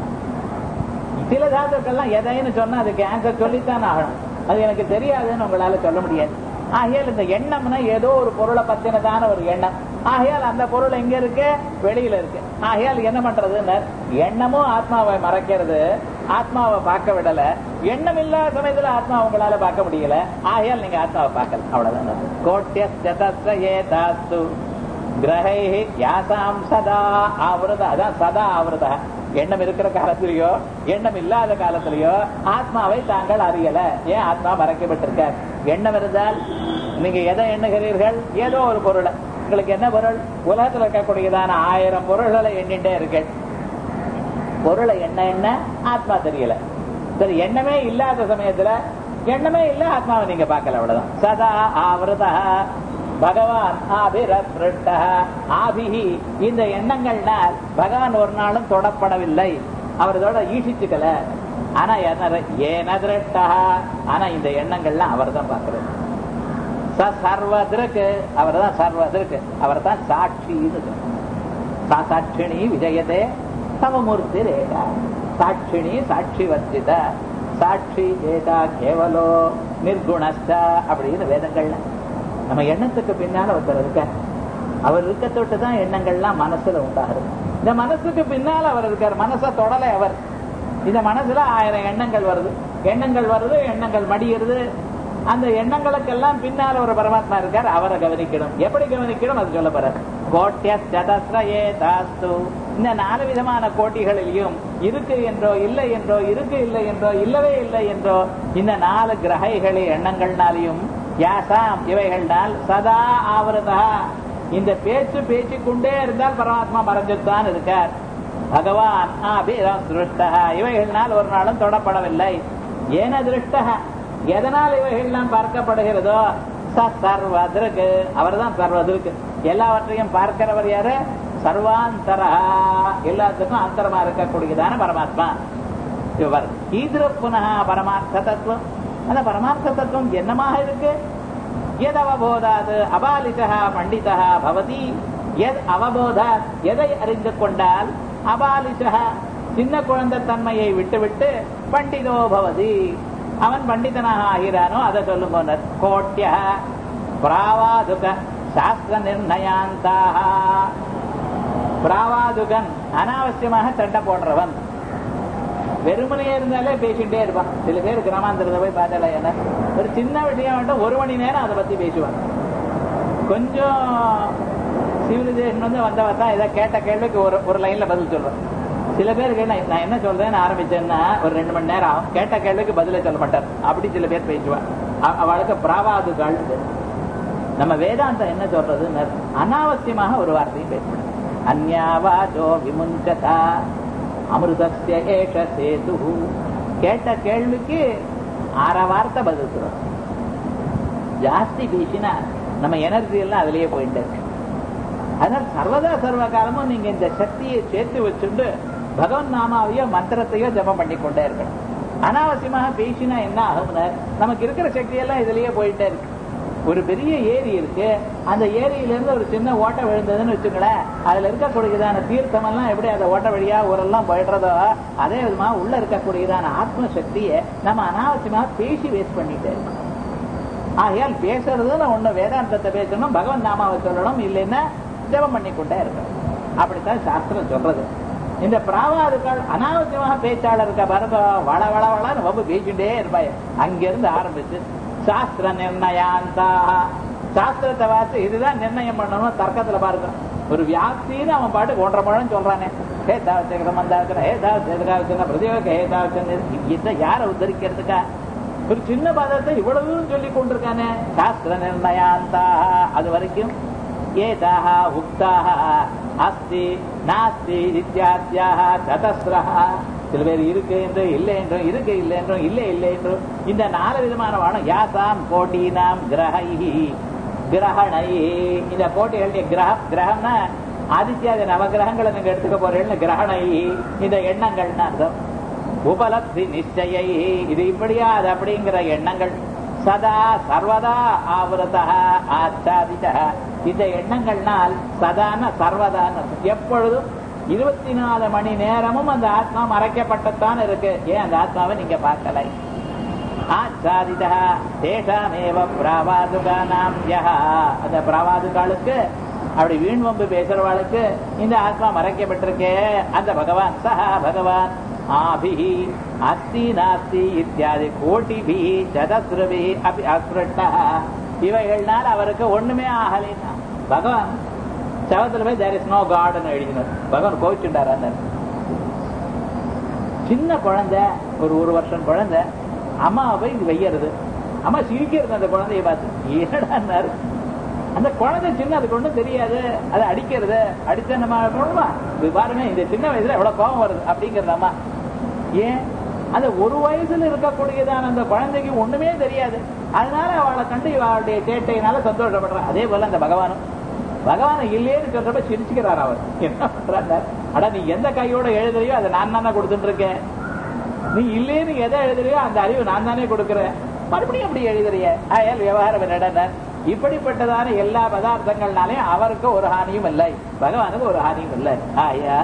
சில தாத்துக்கள்லாம் எதைன்னு சொன்னா அதுக்கு ஆன்சர் சொல்லித்தான் ஆகணும் அது எனக்கு தெரியாதுன்னு உங்களால சொல்ல முடியாது ஆகையால் இந்த எண்ணம்னா ஏதோ ஒரு பொருளை பத்தினதான ஒரு எண்ணம் ஆகையால் அந்த பொருள் எங்க இருக்கு வெளியில இருக்கு ஆகையால் என்ன பண்றதுன்னு எண்ணமும் ஆத்மாவை மறைக்கிறது ஆத்மாவை பார்க்க விடல எண்ணம் இல்லாத சமயத்துல ஆத்மா உங்களால பார்க்க முடியல ஆகையால் நீங்க ஆத்மாவை பார்க்கல அவ்வளவுதான் கோட்டியஸ்து கிரகை யாசாம் சதா ஆவரத அதான் சதா ஆவரத எண்ணம் இருக்கிற காலத்திலேயோ எண்ணம் இல்லாத காலத்திலேயோ ஆத்மாவை தாங்கள் அறியல ஏன் ஆத்மா மறைக்கப்பட்டிருக்க எண்ணம் இருந்தால் நீங்க எதை எண்ணுகிறீர்கள் ஏதோ ஒரு பொருளை உங்களுக்கு என்ன பொருள் உலகத்தில் இருக்கக்கூடியதான ஆயிரம் பொருள்களை எண்ணிட்டே இருக்கு பொருளை என்ன என்ன ஆத்மா தெரியல சரி எண்ணமே இல்லாத சமயத்துல எண்ணமே இல்ல ஆத்மாவை நீங்க பார்க்கல அவ்வளவுதான் சதா ஆவரதா பகவான் ஆபிரஸ்ருட்ட ஆபிஹி இந்த எண்ணங்கள்னால் பகவான் ஒரு நாளும் தொடப்படவில்லை அவர் இதோட ஈஷிச்சுக்கல ஆனா என்ன ஏன திருட்டா ஆனா இந்த எண்ணங்கள்லாம் அவர் தான் பார்க்கிறது ச சர்வதற்கு அவர் தான் சர்வதற்கு அவர் தான் சாட்சின்னு சா சாட்சிணி விஜயதே சமமூர்த்தி ரேகா சாட்சிணி சாட்சி வர்த்தித சாட்சி ஏதா கேவலோ நிர்குணஸ்தா அப்படின்னு வேதங்கள்ல நம்ம எண்ணத்துக்கு பின்னால ஒருத்தர் இருக்க அவர் இருக்க தொட்டு தான் எண்ணங்கள்லாம் மனசுல உண்டாகுது இந்த மனசுக்கு பின்னால அவர் இருக்கார் மனசை தொடலை அவர் இந்த மனசுல ஆயிரம் எண்ணங்கள் வருது எண்ணங்கள் வருது எண்ணங்கள் மடியிருது அந்த எண்ணங்களுக்கெல்லாம் பின்னால ஒரு பரமாத்மா இருக்கார் அவரை கவனிக்கணும் எப்படி கவனிக்கணும் அது சொல்ல போற கோட்டிய சதஸ்ரயே தாஸ்து இந்த நாலு விதமான கோட்டிகளிலையும் இருக்கு என்றோ இல்லை என்றோ இருக்கு இல்லை என்றோ இல்லவே இல்லை என்றோ இந்த நாலு கிரகைகளே எண்ணங்கள்னாலையும் யாசாம் இவைகள்னால் சதா ஆவரதா இந்த பேச்சு பேசிக் கொண்டே இருந்தால் பரமாத்மா மறைஞ்சுத்தான் இருக்கார் பகவான் ஆபிரம் திருஷ்டா இவைகள்னால் ஒரு நாளும் தொடப்படவில்லை ஏன திருஷ்டா எதனால் இவைகள்லாம் பார்க்கப்படுகிறதோ ச சர்வதற்கு அவர் தான் சர்வதற்கு எல்லாவற்றையும் பார்க்கிறவர் யாரு சர்வாந்தரா எல்லாத்துக்கும் அந்தரமா இருக்கக்கூடியதான பரமாத்மா இவர் ஈதிர புனக பரமார்த்த தத்துவம் அந்த பரமார்த்த தத்துவம் என்னமாக இருக்கு எது அவபோதாது அபாலிதா பண்டிதா பவதி எது அவபோதாத் எதை அறிந்து கொண்டால் அபாலிஷா சின்ன குழந்தை தன்மையை விட்டுவிட்டு பண்டிதோ பவதி அவன் பண்டிதனாக ஆகிறானோ அதை சொல்லுங்க கோட்டிய பிராவாதுக சாஸ்திர நிர்ணயாந்தாக பிராவாதுகன் அனாவசியமாக சண்டை போடுறவன் வெறுமனையே இருந்தாலே பேசிட்டே இருப்பான் சில பேர் கிராமாந்திரத்தை போய் பார்த்தால என்ன ஒரு சின்ன விஷயம் மட்டும் ஒரு மணி நேரம் அதை பத்தி பேசுவான் கொஞ்சம் சிவிலைசேஷன் வந்து வந்தவன் தான் இதை கேட்ட கேள்விக்கு ஒரு ஒரு லைன்ல பதில் சொல்றேன் சில பேருக்கு நான் நான் என்ன சொல்றேன்னு ஆரம்பிச்சேன்னா ஒரு ரெண்டு மணி நேரம் ஆகும் கேட்ட கேள்விக்கு பதிலே சொல்ல மாட்டார் அப்படி சில பேர் பேசுவான் அவ- அவளுக்கு பிராவாதுகள் நம்ம வேதாந்தம் என்ன சொல்றதுன்னு அனாவசியமாக ஒரு வார்த்தையும் பேசணும் அந்யாவாஜோ விமுஞ்சதா அமிர்தஸ்ய ஏஷ சேது கேட்ட கேள்விக்கு அரை வார்த்தை பதில் சொல்றோம் ஜாஸ்தி பேசினா நம்ம எனர்ஜி எல்லாம் அதுலயே போயிட்டு இருக்கு அதனால சர்வதா சர்வ காலமும் நீங்க இந்த சக்தியை சேர்த்து வச்சுட்டு பகவன் நாமாவையோ மந்திரத்தையோ ஜபம் பண்ணி கொண்டே இருக்கணும் அனாவசியமாக பேசினா என்ன ஆகும்னா நமக்கு இருக்கிற சக்தி எல்லாம் இதுலயே போயிட்டே இருக்கு ஒரு பெரிய ஏரி இருக்கு அந்த ஏரியில இருந்து ஒரு சின்ன ஓட்டை விழுந்ததுன்னு வச்சுங்களேன் அதுல இருக்கக்கூடியதான தீர்த்தம் எல்லாம் எப்படி அந்த ஓட்ட வழியா ஊரெல்லாம் போயிடுறதோ அதே விதமா உள்ள இருக்கக்கூடியதான ஆத்ம சக்தியை நம்ம அனாவசியமா பேசி வேஸ்ட் பண்ணிட்டே இருக்கோம் ஆகையால் பேசுறதுன்னு ஒண்ணு வேதாந்தத்தை பேசணும் பகவன் நாமாவை சொல்லணும் இல்லைன்னா ஜெபம் பண்ணி கொண்டே இருக்கணும் அப்படித்தான் சாஸ்திரம் சொல்றது இந்த பிராவாதுக்கள் அனாவசியமாக பேச்சாளர் இருக்க பாருங்க வள வள வளன்னு ரொம்ப பேசிட்டே இருப்பாய் அங்கிருந்து ஆரம்பிச்சு சாஸ்திர நிர்ணயாந்தா சாஸ்திரத்தை பார்த்து இதுதான் நிர்ணயம் பண்ணணும் தர்க்கத்துல பாருங்க ஒரு வியாப்தின்னு அவன் பாட்டு ஒன்றரை பழம் சொல்றானே ஹே தாவச்சேகரம் வந்தாச்சுன்னா ஹே தாவச்சேகராச்சுன்னா பிரதியோக ஹே தாவச்சன் இதை யாரை உத்தரிக்கிறதுக்கா ஒரு சின்ன பதத்தை இவ்வளவு சொல்லி கொண்டிருக்கானே சாஸ்திர நிர்ணயாந்தா அது வரைக்கும் ஏதாக உக்தாக அஸ்தி நாஸ்தி இத்தியாத்தியாக சதஸ்ரஹ சில பேர் இருக்கு என்று இல்லை என்றும் இருக்கு இல்லை என்றும் இல்லை இல்லை என்றும் இந்த நாலு விதமான வானம் யாசாம் கோட்டீனாம் கிரகைஹி கிரகணை இந்த கோட்டிகளுடைய கிரகம் கிரகம்னா ஆதித்யாதி நவகிரகங்களை நீங்க எடுத்துக்க போறீங்கன்னு கிரகணை இந்த எண்ணங்கள்னு அர்த்தம் உபலப்தி நிச்சயை இது இப்படியா அது அப்படிங்கிற எண்ணங்கள் சதா சர்வதா ஆவரதா ஆச்சாதித இந்த எண்ணங்கள்னால் சதான சர்வதான எப்பொழுதும் இருபத்தி நாலு மணி நேரமும் அந்த ஆத்மா மறைக்கப்பட்டுத்தான் இருக்கு ஏன் அந்த ஆத்மாவை நீங்க பார்க்கலை ஆச்சாரிதா தேஷாமேவ பிராவாதுகானாம் யஹா அந்த பிராவாதுகாலுக்கு அப்படி வீண் வம்பு பேசுறவாளுக்கு இந்த ஆத்மா மறைக்கப்பட்டிருக்கே அந்த பகவான் சஹா பகவான் ஆபிஹி அஸ்தி நாஸ்தி இத்தியாதி கோட்டிபி சதஸ்ரபி அபி அஸ்ருட்டா இவைகள்னால் அவருக்கு ஒண்ணுமே ஆகலைன்னா பகவான் சவத்துல போய் தேர் இஸ் நோ கார்டன் எழுதினார் பகவான் கோவிச்சுட்டார் அந்த சின்ன குழந்தை ஒரு ஒரு வருஷம் குழந்தை அம்மாவை போய் இது வெய்யறது அம்மா சிரிக்கிறது அந்த குழந்தைய பார்த்து ஏடான்னாரு அந்த குழந்தை சின்ன அதுக்கு ஒண்ணும் தெரியாது அதை அடிக்கிறது அடிச்சா நம்ம குழம்பா இது பாருங்க இந்த சின்ன வயசுல எவ்வளவு கோபம் வருது அப்படிங்கிறது அம்மா ஏன் அந்த ஒரு வயசுல இருக்கக்கூடியதான அந்த குழந்தைக்கு ஒண்ணுமே தெரியாது அதனால அவளை கண்டு அவளுடைய சேட்டையினால சந்தோஷப்படுறான் அதே போல அந்த பகவானும் பகவானை இல்லையேன்னு சொல்றப்ப சிரிச்சுக்கிறார் அவர் என்ன பண்றாரு அட நீ எந்த கையோட எழுதுறியோ அதை நான் தானே கொடுத்துட்டு இருக்கேன் நீ இல்லேன்னு எதை எழுதுறியோ அந்த அறிவு நான் தானே கொடுக்கிறேன் மறுபடியும் அப்படி எழுதுறிய ஆயால் விவகாரம் என்னடா இப்படிப்பட்டதான எல்லா பதார்த்தங்கள்னாலே அவருக்கு ஒரு ஹானியும் இல்லை பகவானுக்கு ஒரு ஹானியும் இல்லை ஆயா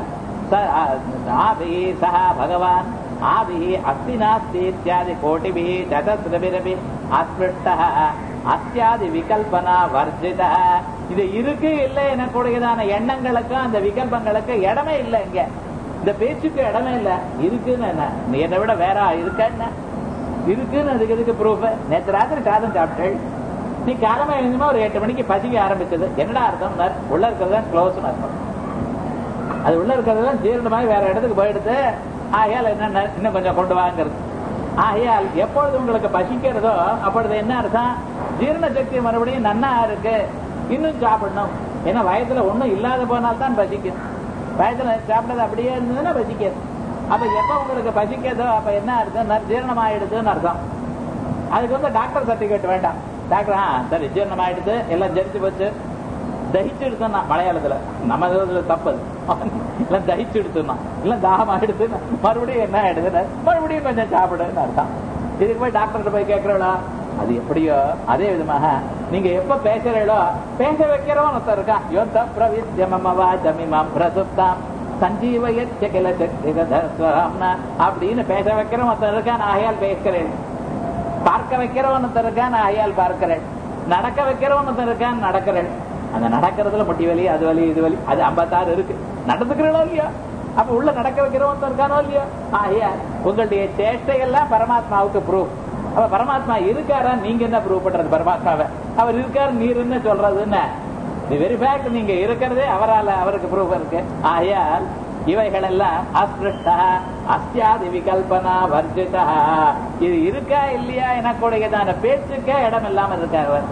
ஆபி சஹா பகவான் ஆபி அஸ்தி நாஸ்தி இத்தியாதி கோட்டிபி சதஸ்ரபிரபி அஸ்பிருஷ்ட அத்தியாதி விகல்பனா வர்ஜித இது இருக்கு இல்லை எனக்கூடியதான எண்ணங்களுக்கும் அந்த விகல்பங்களுக்கு இடமே இல்லை இங்க இந்த பேச்சுக்கு இடமே இல்ல இருக்குன்னு என்ன நீ என்னை விட வேற இருக்க என்ன இருக்குன்னு அதுக்கு எதுக்கு ப்ரூஃப் நேற்று ராத்திரி சாதம் சாப்பிட்டேள் நீ காலமா எழுந்துமா ஒரு எட்டு மணிக்கு பசிக்க ஆரம்பிச்சது என்னடா அர்த்தம் உள்ள இருக்கிறது க்ளோஸ் அர்த்தம் அது உள்ள இருக்கிறது ஜீரணமாய் வேற இடத்துக்கு போயிடுது ஆகையால் என்ன இன்னும் கொஞ்சம் கொண்டு வாங்கிறது ஆகையால் எப்பொழுது உங்களுக்கு பசிக்கிறதோ அப்பொழுது என்ன அர்த்தம் ஜீரண சக்தி மறுபடியும் நன்னா இருக்கு இன்னும் சாப்பிடணும் ஏன்னா வயதுல ஒண்ணும் இல்லாத போனால்தான் பசிக்கும் வயதுல சாப்பிட்டது அப்படியே இருந்ததுன்னா பசிக்காது அப்ப எப்ப உங்களுக்கு பசிக்கிறதோ அப்ப என்ன அர்த்தம் ஜீரணம் ஆயிடுதுன்னு அர்த்தம் அதுக்கு வந்து டாக்டர் சர்டிபிகேட் வேண்டாம் டாக்டர் ஆ சரி ஜீரணம் ஆயிடுது எல்லாம் ஜெரிச்சு போச்சு தகிச்சு எடுத்தோம்னா மலையாளத்துல நம்ம இதுல தப்பது எல்லாம் தகிச்சு எடுத்தோம்னா இல்ல தாகம் ஆயிடுது மறுபடியும் என்ன ஆயிடுது மறுபடியும் கொஞ்சம் சாப்பிடுன்னு அர்த்தம் இதுக்கு போய் டாக்டர்கிட்ட போய் கேட்கறீங்களா அது எப்படியோ அதே விதமாக நீங்க எப்ப பேசுறீங்களோ பேச வைக்கிறவன் ஒருத்தர் இருக்கான் யோத்த பிரவித்யமவா ஜமிமாம் பிரசுப்தாம் சஞ்சீவயல அப்படின்னு பேச வைக்கிறவன் ஒருத்தர் இருக்கான் ஆகையால் பேசுகிறேன் பார்க்க வைக்கிறவன் ஒருத்தர் இருக்கான் ஆகையால் பார்க்கிறேன் நடக்க வைக்கிறவன் ஒருத்தர் இருக்கான் நடக்கிறேன் அந்த நடக்கிறதுல முட்டி வலி அது வலி இது வலி அது ஐம்பத்தாறு இருக்கு நடந்துக்கிறோம் இல்லையா அப்ப உள்ள நடக்க வைக்கிறவன் இருக்கானோ இல்லையோ ஆகையா உங்களுடைய சேஷ்டையெல்லாம் பரமாத்மாவுக்கு ப்ரூஃப் அப்ப பரமாத்மா இருக்காரா நீங்க என்ன ப்ரூவ் பண்றது பரமாத்மாவை அவர் இருக்காரு நீர் என்ன சொல்றது என்ன வெரி ஃபேக்ட் நீங்க இருக்கிறதே அவரால் அவருக்கு ப்ரூஃப் இருக்கு ஆகையால் இவைகள் எல்லாம் அஸ்பிருஷ்டா அஸ்தியாதி விகல்பனா வர்ஜிதா இது இருக்கா இல்லையா எனக்குடையதான பேச்சுக்கே இடம் இல்லாம இருக்கார் அவர்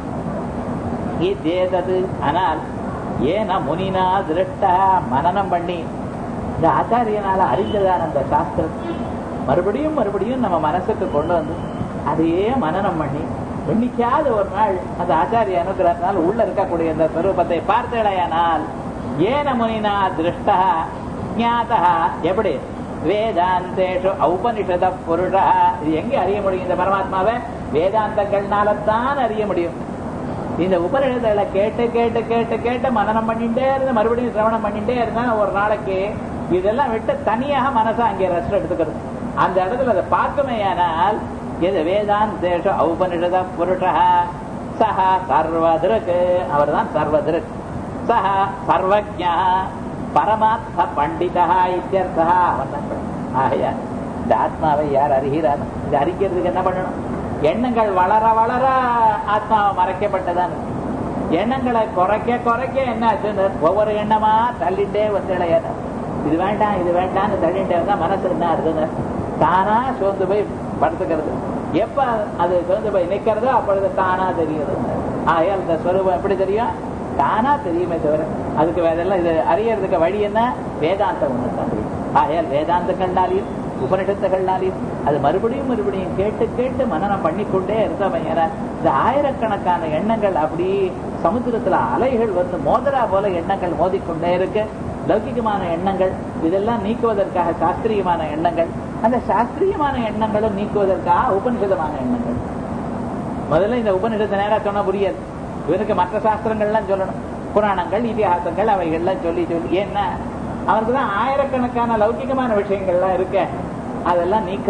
இதேதது ஆனால் ஏன முனினா திருஷ்டா மனநம் பண்ணி இந்த ஆச்சாரியனால அறிந்ததான அந்த சாஸ்திரம் மறுபடியும் மறுபடியும் நம்ம மனசுக்கு கொண்டு வந்து அதையே மனநம் பண்ணி என்னைக்காவது ஒரு நாள் அந்த ஆச்சாரிய அனுகிரகத்தினால் உள்ள இருக்கக்கூடிய இந்த ஸ்வரூபத்தை பார்த்தேடையானால் ஏன முனினா திருஷ்டா ஜாதா எப்படி வேதாந்தேஷு ஔபனிஷத புருஷா இது எங்க அறிய முடியும் இந்த பரமாத்மாவை வேதாந்தங்கள்னால தான் அறிய முடியும் இந்த உபநிஷத்துல கேட்டு கேட்டு கேட்டு கேட்டு மனநம் பண்ணிட்டே இருந்து மறுபடியும் சிரவணம் பண்ணிட்டே இருந்தா ஒரு நாளைக்கு இதெல்லாம் விட்டு தனியாக மனசை அங்கே ரெஸ்ட் எடுத்துக்கிறது அந்த இடத்துல அதை பார்க்குமேயானால் எது வேதாந்தேஷ ஔபனிஷத புருஷா சஹா சர்வதிருக்கு அவர் தான் சர்வதிருக் சஹா சர்வஜா பரமாத்ம பண்டிதா இத்தியர்த்தா அவன் தான் ஆகையா இந்த ஆத்மாவை யார் அறிகிறார் இது அறிக்கிறதுக்கு என்ன பண்ணணும் எண்ணங்கள் வளர வளர ஆத்மாவை மறைக்கப்பட்டதான் எண்ணங்களை குறைக்க குறைக்க என்ன ஆச்சுன்னு ஒவ்வொரு எண்ணமா தள்ளிட்டே வந்து இது வேண்டாம் இது வேண்டாம்னு தள்ளிட்டே வந்தா மனசு என்ன இருக்குங்க தானா சோர்ந்து போய் படுத்துக்கிறது எப்ப அது சோர்ந்து போய் நிக்கிறதோ அப்பொழுது தானா தெரியுது ஆகையால் இந்த ஸ்வரூபம் எப்படி தெரியும் தானா தெரியுமே தவிர அதுக்கு வேதெல்லாம் இது அறியறதுக்கு வழி என்ன வேதாந்தம் ஒன்று தான் தெரியும் ஆகையால் வேதாந்தங்கள்னாலையும் உபனிஷத்துகள்னாலையும் அது மறுபடியும் மறுபடியும் கேட்டு கேட்டு மனநம் பண்ணிக்கொண்டே இருந்தவன் இந்த ஆயிரக்கணக்கான எண்ணங்கள் அப்படி சமுத்திரத்துல அலைகள் வந்து மோதரா போல எண்ணங்கள் மோதிக்கொண்டே இருக்கு லௌகிகமான எண்ணங்கள் இதெல்லாம் நீக்குவதற்காக சாஸ்திரியமான எண்ணங்கள் அந்த சாஸ்திரியமான எண்ணங்களும் நீக்குவதற்காக உபனிஷதமான எண்ணங்கள் முதல்ல இந்த உபனிஷத்தை நேரா சொன்னா புரியாது இவனுக்கு மற்ற சாஸ்திரங்கள்லாம் சொல்லணும் புராணங்கள் இதிகாசங்கள் அவைகள்லாம் சொல்லி சொல்லி ஏன்னா அவருக்கு தான் ஆயிரக்கணக்கான லௌகிகமான விஷயங்கள்லாம் இருக்க அதெல்லாம் நீக்கணும்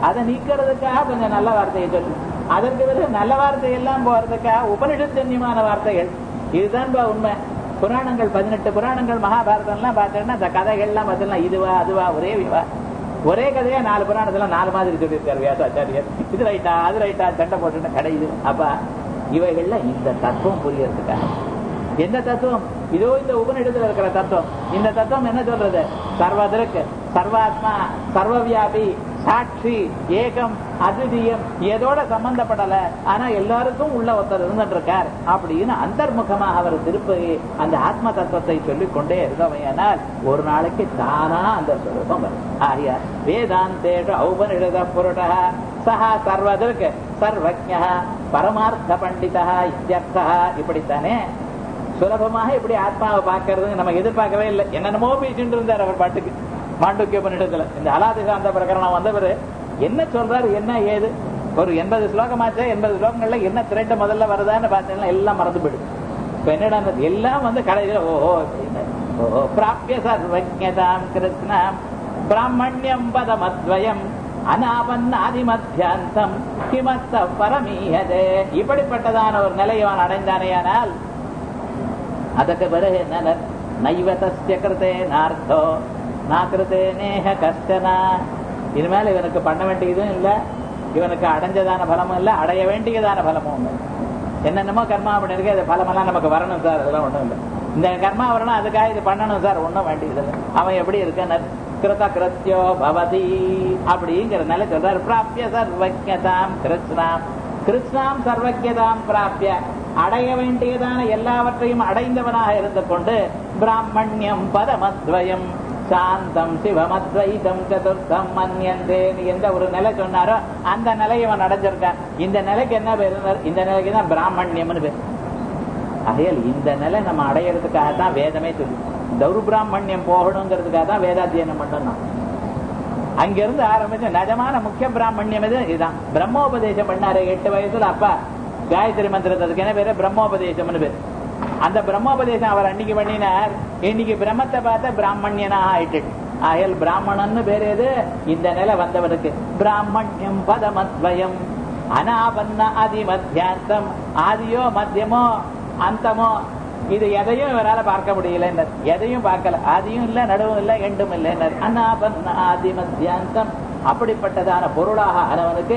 அதை நீக்கிறதுக்காக கொஞ்சம் நல்ல வார்த்தையை சொல்லு அதற்கு பிறகு நல்ல வார்த்தை எல்லாம் போறதுக்காக உபனிஷத்தன்யமான வார்த்தைகள் இதுதான் பா உண்மை புராணங்கள் பதினெட்டு புராணங்கள் மகாபாரதம் எல்லாம் பார்த்தோம்னா அந்த கதைகள்லாம் பார்த்தீங்கன்னா இதுவா அதுவா ஒரே விவா ஒரே கதையா நாலு புராணத்துல நாலு மாதிரி சொல்லியிருக்காரு வியாசாச்சாரியர் இது ரைட்டா அது ரைட்டா சண்டை போட்டு கிடையுது அப்ப இவைகள்ல இந்த தத்துவம் புரியறதுக்காக எந்த தத்துவம் இதோ இந்த உபநிடத்தில் இருக்கிற தத்துவம் இந்த தத்துவம் என்ன சொல்றது சர்வதற்கு சர்வாத்மா சர்வவியாபி சாட்சி ஏகம் அத்விதீயம் எதோட சம்பந்தப்படல ஆனா எல்லாருக்கும் உள்ள ஒருத்தர் இருந்துட்டு இருக்கார் அப்படின்னு அந்தர்முகமாக அவர் திருப்பி அந்த ஆத்ம தத்துவத்தை சொல்லிக் கொண்டே இருந்தவையானால் ஒரு நாளைக்கு தானா அந்த சுரூபம் வரும் ஆகிய வேதாந்தேஷு ஔபனிடத புருட சஹா சர்வதற்கு சர்வஜ பரமார்த்த பண்டிதா இத்தியர்த்தா இப்படித்தானே சுலபமாக இப்படி ஆத்மாவை பார்க்கறது நம்ம எதிர்பார்க்கவே இல்லை என்னென்னமோ பேசிட்டு இருந்தார் அவர் பாட்டுக்கு மாண்டூக்கிய பன்னிடத்துல இந்த அலாதிகாந்த பிரகரணம் வந்தவர் என்ன சொல்றாரு என்ன ஏது ஒரு எண்பது ஸ்லோகமாச்சே எண்பது ஸ்லோகங்கள்ல என்ன திரட்ட முதல்ல வருதான்னு பார்த்தீங்கன்னா எல்லாம் மறந்து போயிடுது இப்ப என்னடா எல்லாம் வந்து கடைசியில ஓஹோ அப்படின்னு ஓஹோ பிராபிய சர்வஜதாம் கிருஷ்ணாம் பிராமணியம் பதமத்வயம் அனாபன்னாதிமத்தியாந்தம் கிமத்த பரமீயதே இப்படிப்பட்டதான ஒரு நிலையை அவன் அடைந்தானேயானால் ಅದಕ್ಕೆ ಬರೆ ನನ ನೈವ ತಸ್ಯ ಕೃತೆ ನಾರ್ಥೋ நா கிருத்தே நேஹ கஷ்டன இனிமேல் இவனுக்கு பண்ண வேண்டியதும் இல்லை இவனுக்கு அடைஞ்சதான பலமும் இல்லை அடைய வேண்டியதான பலமும் இல்லை என்னென்னமோ கர்மா அப்படி இருக்கு அது பலமெல்லாம் நமக்கு வரணும் சார் அதெல்லாம் ஒன்றும் இல்லை இந்த கர்மா வரணும் அதுக்காக இது பண்ணணும் சார் ஒன்றும் வேண்டியதில்லை அவன் எப்படி இருக்க கிருத கிருத்தியோ பவதி அப்படிங்கிற நிலை சொல்றாரு பிராபிய சர்வஜதாம் கிருஷ்ணாம் கிருஷ்ணாம் சர்வஜதாம் பிராபிய அடைய வேண்டியதான எல்லாவற்றையும் அடைந்தவனாக இருந்து கொண்டு பிராமணியம் பரமத்வயம் சாந்தம் சிவமத்வைதம் சதுர்த்தம் மன்யந்தேன்னு எந்த ஒரு நிலை சொன்னாரோ அந்த நிலையை அவன் அடைஞ்சிருக்கான் இந்த நிலைக்கு என்ன பேர் இந்த நிலைக்கு தான் பிராமணியம்னு பேர் ஆகையால் இந்த நிலை நம்ம அடையிறதுக்காக தான் வேதமே சொல்லி தௌர்பிராமணியம் போகணுங்கிறதுக்காக தான் வேதாத்தியனம் பண்ணணும் அங்கிருந்து ஆரம்பிச்சு நிஜமான முக்கிய பிராமணியம் இது இதுதான் பிரம்மோபதேசம் பண்ணாரு எட்டு வயசுல அப்பா காயத்ரி மந்திரத்துக்கு என்ன பேரு பிரம்மோபதேசம்னு பேரு அந்த பிரம்மோபதேசம் அவர் அன்னைக்கு பண்ணினார் இன்னைக்கு பிரம்மத்தை பார்த்த பிராமணியனா ஆயிட்டு ஆயல் பிராமணன்னு பேர் எது இந்த நிலை வந்தவனுக்கு பிராமணியம் பதமத்வயம் அனாபன்ன ஆதி மத்தியாந்தம் ஆதியோ மத்தியமோ அந்தமோ இது எதையும் இவரால பார்க்க முடியல எதையும் பார்க்கல ஆதியும் இல்ல நடுவும் இல்ல எண்டும் இல்லை அனாபன்ன ஆதி மத்தியாந்தம் அப்படிப்பட்டதான பொருளாக ஆனவனுக்கு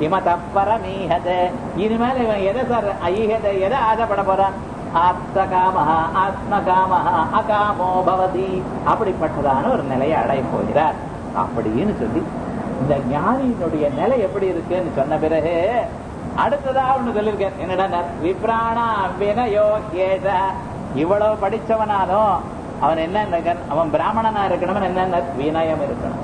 இமதப்பரமீகத இனிமேல் இவன் எதை சார் ஐகத எதை ஆசைப்பட போறான் ஆத்மகாமஹா ஆத்மகாமஹா அகாமோ பவதி அப்படிப்பட்டதான ஒரு நிலையை அடைய போகிறார் அப்படின்னு சொல்லி இந்த ஞானியினுடைய நிலை எப்படி இருக்குன்னு சொன்ன பிறகு அடுத்ததா ஒண்ணு சொல்லியிருக்கேன் என்னடா விப்ராணா வினயோ ஏத இவ்வளவு படிச்சவனாலும் அவன் என்ன அவன் பிராமணனா இருக்கணும் என்ன வினயம் இருக்கணும்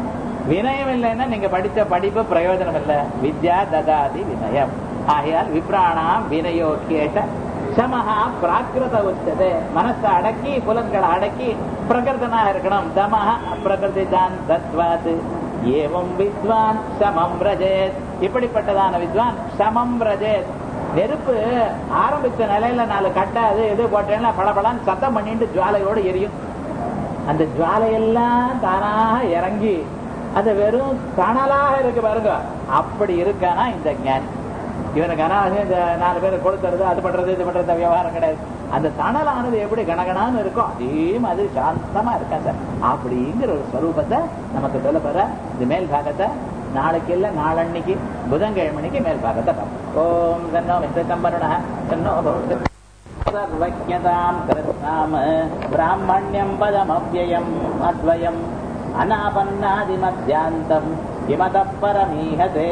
வினயம் இல்லைன்னா நீங்க படிச்ச படிப்பு பிரயோஜனம் இல்ல வித்யா ததாதி வினயம் ஆகையால் விப்ராணாம் வினயோ கேட்ட சமஹா பிராகிருத உச்சது மனசை அடக்கி புலன்களை அடக்கி பிரகிருதனா இருக்கணும் தமஹ பிரகிருதி தான் தத்வாது ஏவம் வித்வான் சமம் ரஜேத் இப்படிப்பட்டதான வித்வான் சமம் ரஜேத் நெருப்பு ஆரம்பிச்ச நிலையில நாலு கட்டாது எது போட்டேன்னா பளபளன்னு சத்தம் பண்ணிட்டு ஜுவாலையோடு எரியும் அந்த ஜுவாலையெல்லாம் தானாக இறங்கி அது வெறும் தணலாக இருக்கு பாருங்க அப்படி இருக்கானா இந்த ஞானி இவனுக்கு அனாவசியம் இந்த நாலு பேர் கொடுக்கறது அது பண்றது இது பண்றது விவகாரம் கிடையாது அந்த தணலானது எப்படி கணகணான்னு இருக்கும் அதே மாதிரி சாந்தமா இருக்கா சார் அப்படிங்கிற ஒரு ஸ்வரூபத்தை நமக்கு சொல்ல போற இந்த மேல் பாகத்தை நாளைக்கு இல்ல நாளன்னைக்கு புதன்கிழமைக்கு மேல் பாகத்தை பார்ப்போம் ஓம் தன்னோ மித்த கம்பருண தன்னோ சர்வஜதாம் கிருஷ்ணாம பிராமணியம் பதமவ்யயம் அத்வயம் அனாபன்னாதிமத்தியாந்தம் கிமத பரமீஹதே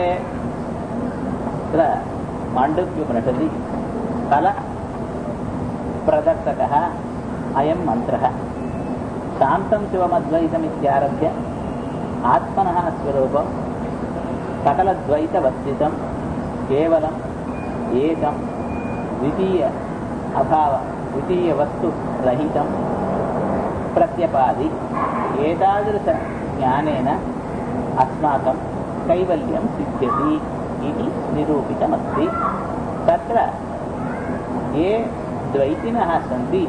तत्र माण्डव्योपनिषदि फल प्रदर्शकः अयं मन्त्रः शान्तं शिवमद्वैतमित्यारभ्य आत्मनः स्वरूपं सकलद्वैतवर्जितं केवलम् एकं द्वितीय अभाव द्वितीयवस्तुरहितं प्रत्यपादि एतादृशज्ञानेन अस्माकं कैवल्यं सिद्ध्यति इति निरूपितमस्ति तत्र ये द्वैतिनः सन्ति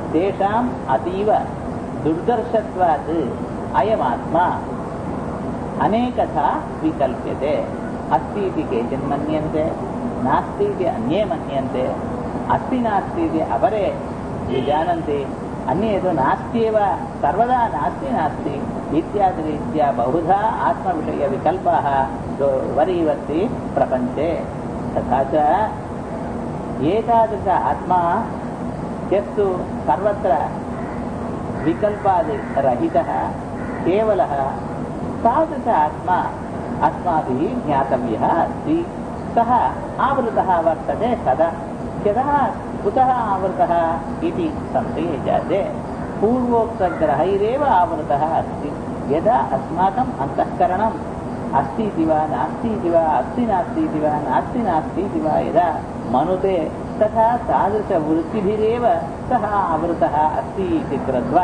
तेषाम् अतीव दुर्दर्शत्वात् अयमात्मा अनेकथा विकल्प्यते अस्ति इति केचिन् मन्यन्ते नास्ति इति अन्ये मन्यन्ते अस्ति नास्ति इति अपरे विजानन्ति अन्ये तु नास्त्येव सर्वदा नास्ति नास्ति इत्यादिरीत्या बहुधा आत्मविषयविकल्पाः वरीवर्ति प्रपञ्चे तथा च एतादृश आत्मा यस्तु सर्वत्र विकल्पादिरहितः केवलः तादृश आत्मा अस्माभिः ज्ञातव्यः अस्ति सः आवृतः वर्तते कदा यदा कुतः आवृतः इति संशये जाते पूर्वोक्तग्रहैरेव आवृतः अस्ति यदा अस्माकम् अन्तःकरणम् अस्ति इति वा नास्ति इति वा अस्ति नास्ति इति वा नास्ति नास्ति इति वा यदा मनुते तथा तादृशवृत्तिभिरेव सः आवृतः अस्ति इति कृत्वा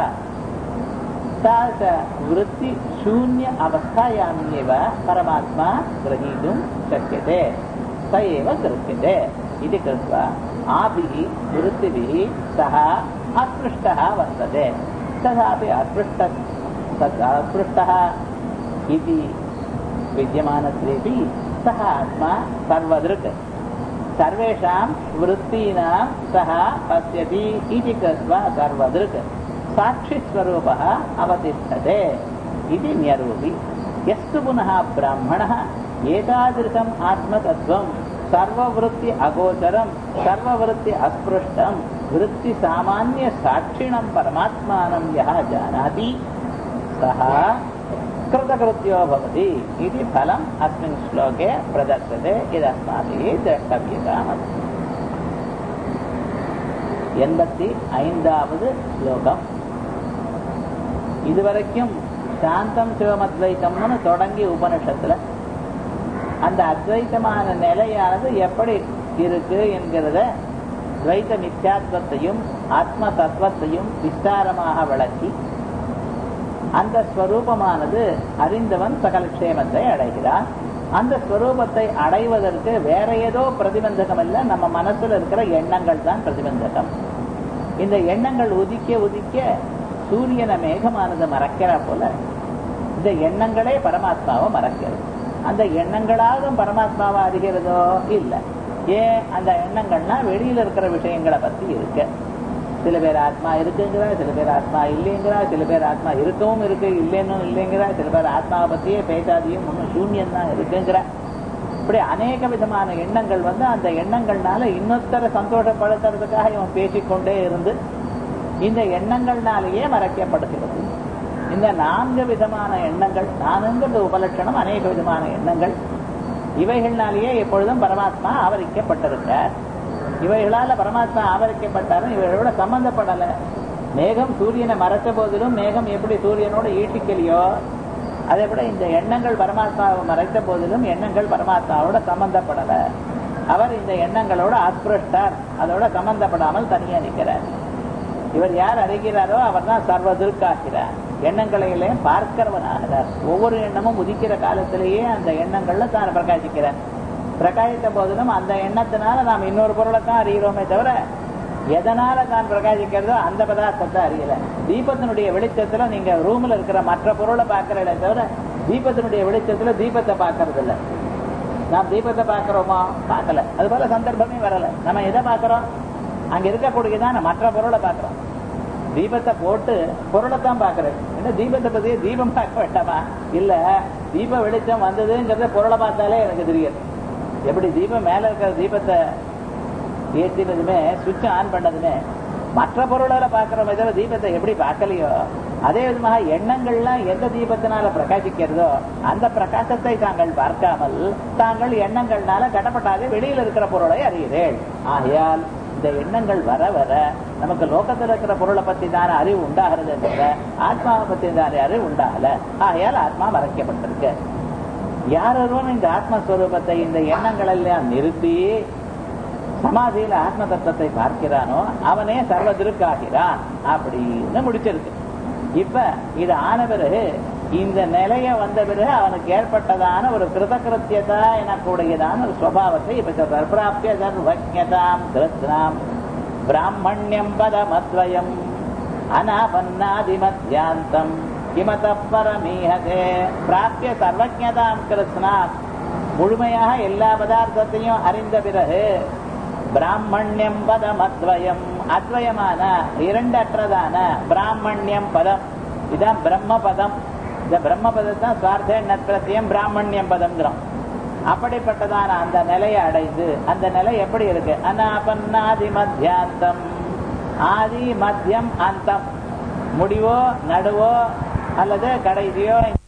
तादृशवृत्तिशून्य अवस्थायाम् एव परमात्मा ग्रहीतुं शक्यते स एव गृह्यते इति कृत्वा आभिः वृत्तिभिः सः अस्पृष्टः वर्तते तथापि अस्पृष्ट तत् अस्पृष्टः इति विद्यमानत्वेपि सः आत्मा सर्वदृक् सर्वेषां वृत्तीनां सः पश्यति इति कृत्वा सर्वदृक् साक्षिस्वरूपः अवतिष्ठते इति न्यरूपि यस्तु पुनः ब्राह्मणः एतादृशम् आत्मतत्त्वं सर्ववृत्ति अगोचरं सर्ववृत्ति अस्पृष्टं वृत्तिसामान्यसाक्षिणं परमात्मानं यः जानाति सः कृतकृत्यो भवति इति फलम् अस्मिन् श्लोके प्रदर्शते इदस्माभिः द्रष्टव्यतामस्ति எண்பத்தி ஐந்தாவது ஸ்லோகம் இதுவரைக்கும் சாந்தம் சிவமத்வைத்தம்னு தொடங்கி உபனிஷத்துல அந்த அத்வைத்தமான நிலையானது எப்படி இருக்கு என்கிறத துவைத்த மித்யாத்வத்தையும் ஆத்ம தத்துவத்தையும் விஸ்தாரமாக விளக்கி அந்த ஸ்வரூபமானது அறிந்தவன் சகல க்ஷேமத்தை அடைகிறான் அந்த ஸ்வரூபத்தை அடைவதற்கு வேற ஏதோ பிரதிபந்தகம் இல்ல நம்ம மனசுல இருக்கிற எண்ணங்கள் தான் பிரதிபந்தகம் இந்த எண்ணங்கள் உதிக்க உதிக்க சூரியனை மேகமானது மறக்கிற போல இந்த எண்ணங்களே பரமாத்மாவை மறக்கிறது அந்த எண்ணங்களாலும் பரமாத்மாவை அறிகிறதோ இல்லை ஏன் அந்த எண்ணங்கள்னா வெளியில இருக்கிற விஷயங்களை பத்தி இருக்கு சில பேர் ஆத்மா இருக்குங்கிறா சில பேர் ஆத்மா இல்லைங்கிறா சில பேர் ஆத்மா இருக்கவும் இருக்கு இல்லைன்னு இல்லைங்கிறா சில பேர் ஆத்மாவை பத்தியே பேசாதையும் ஒன்றும் சூன்யம் தான் இருக்குங்கிற இப்படி அநேக விதமான எண்ணங்கள் வந்து அந்த எண்ணங்கள்னால இன்னொருத்தரை சந்தோஷப்படுத்துறதுக்காக இவன் பேசிக்கொண்டே இருந்து இந்த எண்ணங்கள்னாலேயே மறைக்கப்படுகிறது இந்த நான்கு விதமான எண்ணங்கள் நான்குங்கிறது உபலட்சணம் அநேக விதமான எண்ணங்கள் இவைகள்னாலேயே எப்பொழுதும் பரமாத்மா ஆவரிக்கப்பட்டிருக்கார் இவைகளால பரமாத்மா ஆவரிக்கப்பட்டாலும் இவைகளோட சம்பந்தப்படல மேகம் சூரியனை மறைச்ச போதிலும் மேகம் எப்படி சூரியனோட ஈட்டிக்கலையோ அதே போல இந்த எண்ணங்கள் பரமாத்மாவை மறைத்த போதிலும் எண்ணங்கள் பரமாத்மாவோட சம்பந்தப்படல அவர் இந்த எண்ணங்களோட அஸ்பிருஷ்டர் அதோட சம்பந்தப்படாமல் தனியா நிற்கிறார் இவர் யார் அறிகிறாரோ அவர் தான் சர்வதிருக்காகிறார் எண்ணங்களையிலே பார்க்கிறவனாகிறார் ஒவ்வொரு எண்ணமும் உதிக்கிற காலத்திலேயே அந்த எண்ணங்கள்ல தான் பிரகாசிக்கிறார் பிரகாசித்த போதிலும் அந்த எண்ணத்தினால நாம் இன்னொரு பொருளை தான் அறிகிறோமே தவிர எதனால தான் பிரகாசிக்கிறதோ அந்த பதார்த்தத்தை அறியல தீபத்தினுடைய வெளிச்சத்துல நீங்க ரூம்ல இருக்கிற மற்ற பொருளை பார்க்கறத தவிர தீபத்தினுடைய வெளிச்சத்துல தீபத்தை பார்க்கறது இல்ல நாம் தீபத்தை பார்க்கிறோமா பார்க்கல அது போல சந்தர்ப்பமே வரல நம்ம எதை பார்க்கிறோம் அங்க இருக்கக்கூடியதான மற்ற பொருளை பார்க்கிறோம் தீபத்தை போட்டு பொருளை தான் பாக்குறேன் என்ன தீபத்தை பத்தி தீபம் பார்க்க வேண்டாமா இல்ல தீப வெளிச்சம் வந்ததுங்கிறத பொருளை பார்த்தாலே எனக்கு தெரியாது எப்படி தீபம் மேல இருக்கிற தீபத்தை ஏற்றினதுமே சுவிட்ச் ஆன் பண்ணதுமே மற்ற பொருளால பாக்குறோமே தவிர தீபத்தை எப்படி பார்க்கலையோ அதே விதமாக எண்ணங்கள்லாம் எந்த தீபத்தினால பிரகாசிக்கிறதோ அந்த பிரகாசத்தை தாங்கள் பார்க்காமல் தாங்கள் எண்ணங்கள்னால கடப்பட்டாக வெளியில இருக்கிற பொருளை அறிகிறேன் ஆகையால் இந்த எண்ணங்கள் வர வர நமக்கு லோகத்தில் இருக்கிற பொருளை பத்தி தானே அறிவு உண்டாகிறது என்ற ஆத்மாவை பத்தி தானே அறிவு உண்டாகல ஆகையால் ஆத்மா மறைக்கப்பட்டிருக்கு யார் ஒருவன் இந்த ஆத்மஸ்வரூபத்தை இந்த எண்ணங்கள் எல்லாம் நிறுத்தி சமாதியில ஆத்ம தத்துவத்தை பார்க்கிறானோ அவனே சர்வதிருக்காகிறான் அப்படின்னு முடிச்சிருக்கு இப்ப இது ஆன பிறகு இந்த நிலைய வந்த பிறகு அவனுக்கு ஏற்பட்டதான ஒரு கிருதகிருத்தியதா எனக்கூடியதான ஒரு சுவாவத்தை இப்ப சொல்றார் பிராப்திய சர்வஜதாம் கிருத்னாம் பிராமணியம் பதமத்வயம் அனாபன்னாதிமத்யாந்தம் கிமத பரமீஹதே பிராப்திய சர்வஜதாம் கிருஷ்ணா முழுமையாக எல்லா பதார்த்தத்தையும் அறிந்த பிறகு பிராமணியம் பதம் அத்வயம் அத்வயமான இரண்டற்றதான பிராமணியம் பதம் இதான் பிரம்ம பதம் இந்த பிரம்ம பதத்தான் சுவார்த்த நத்ரத்தியம் பிராமணியம் பதம்ங்கிறோம் அப்படிப்பட்டதான அந்த நிலையை அடைந்து அந்த நிலை எப்படி இருக்கு அனாபன்னாதி மத்தியாந்தம் ஆதி மத்தியம் அந்தம் முடிவோ நடுவோ அல்லது கடைசியோ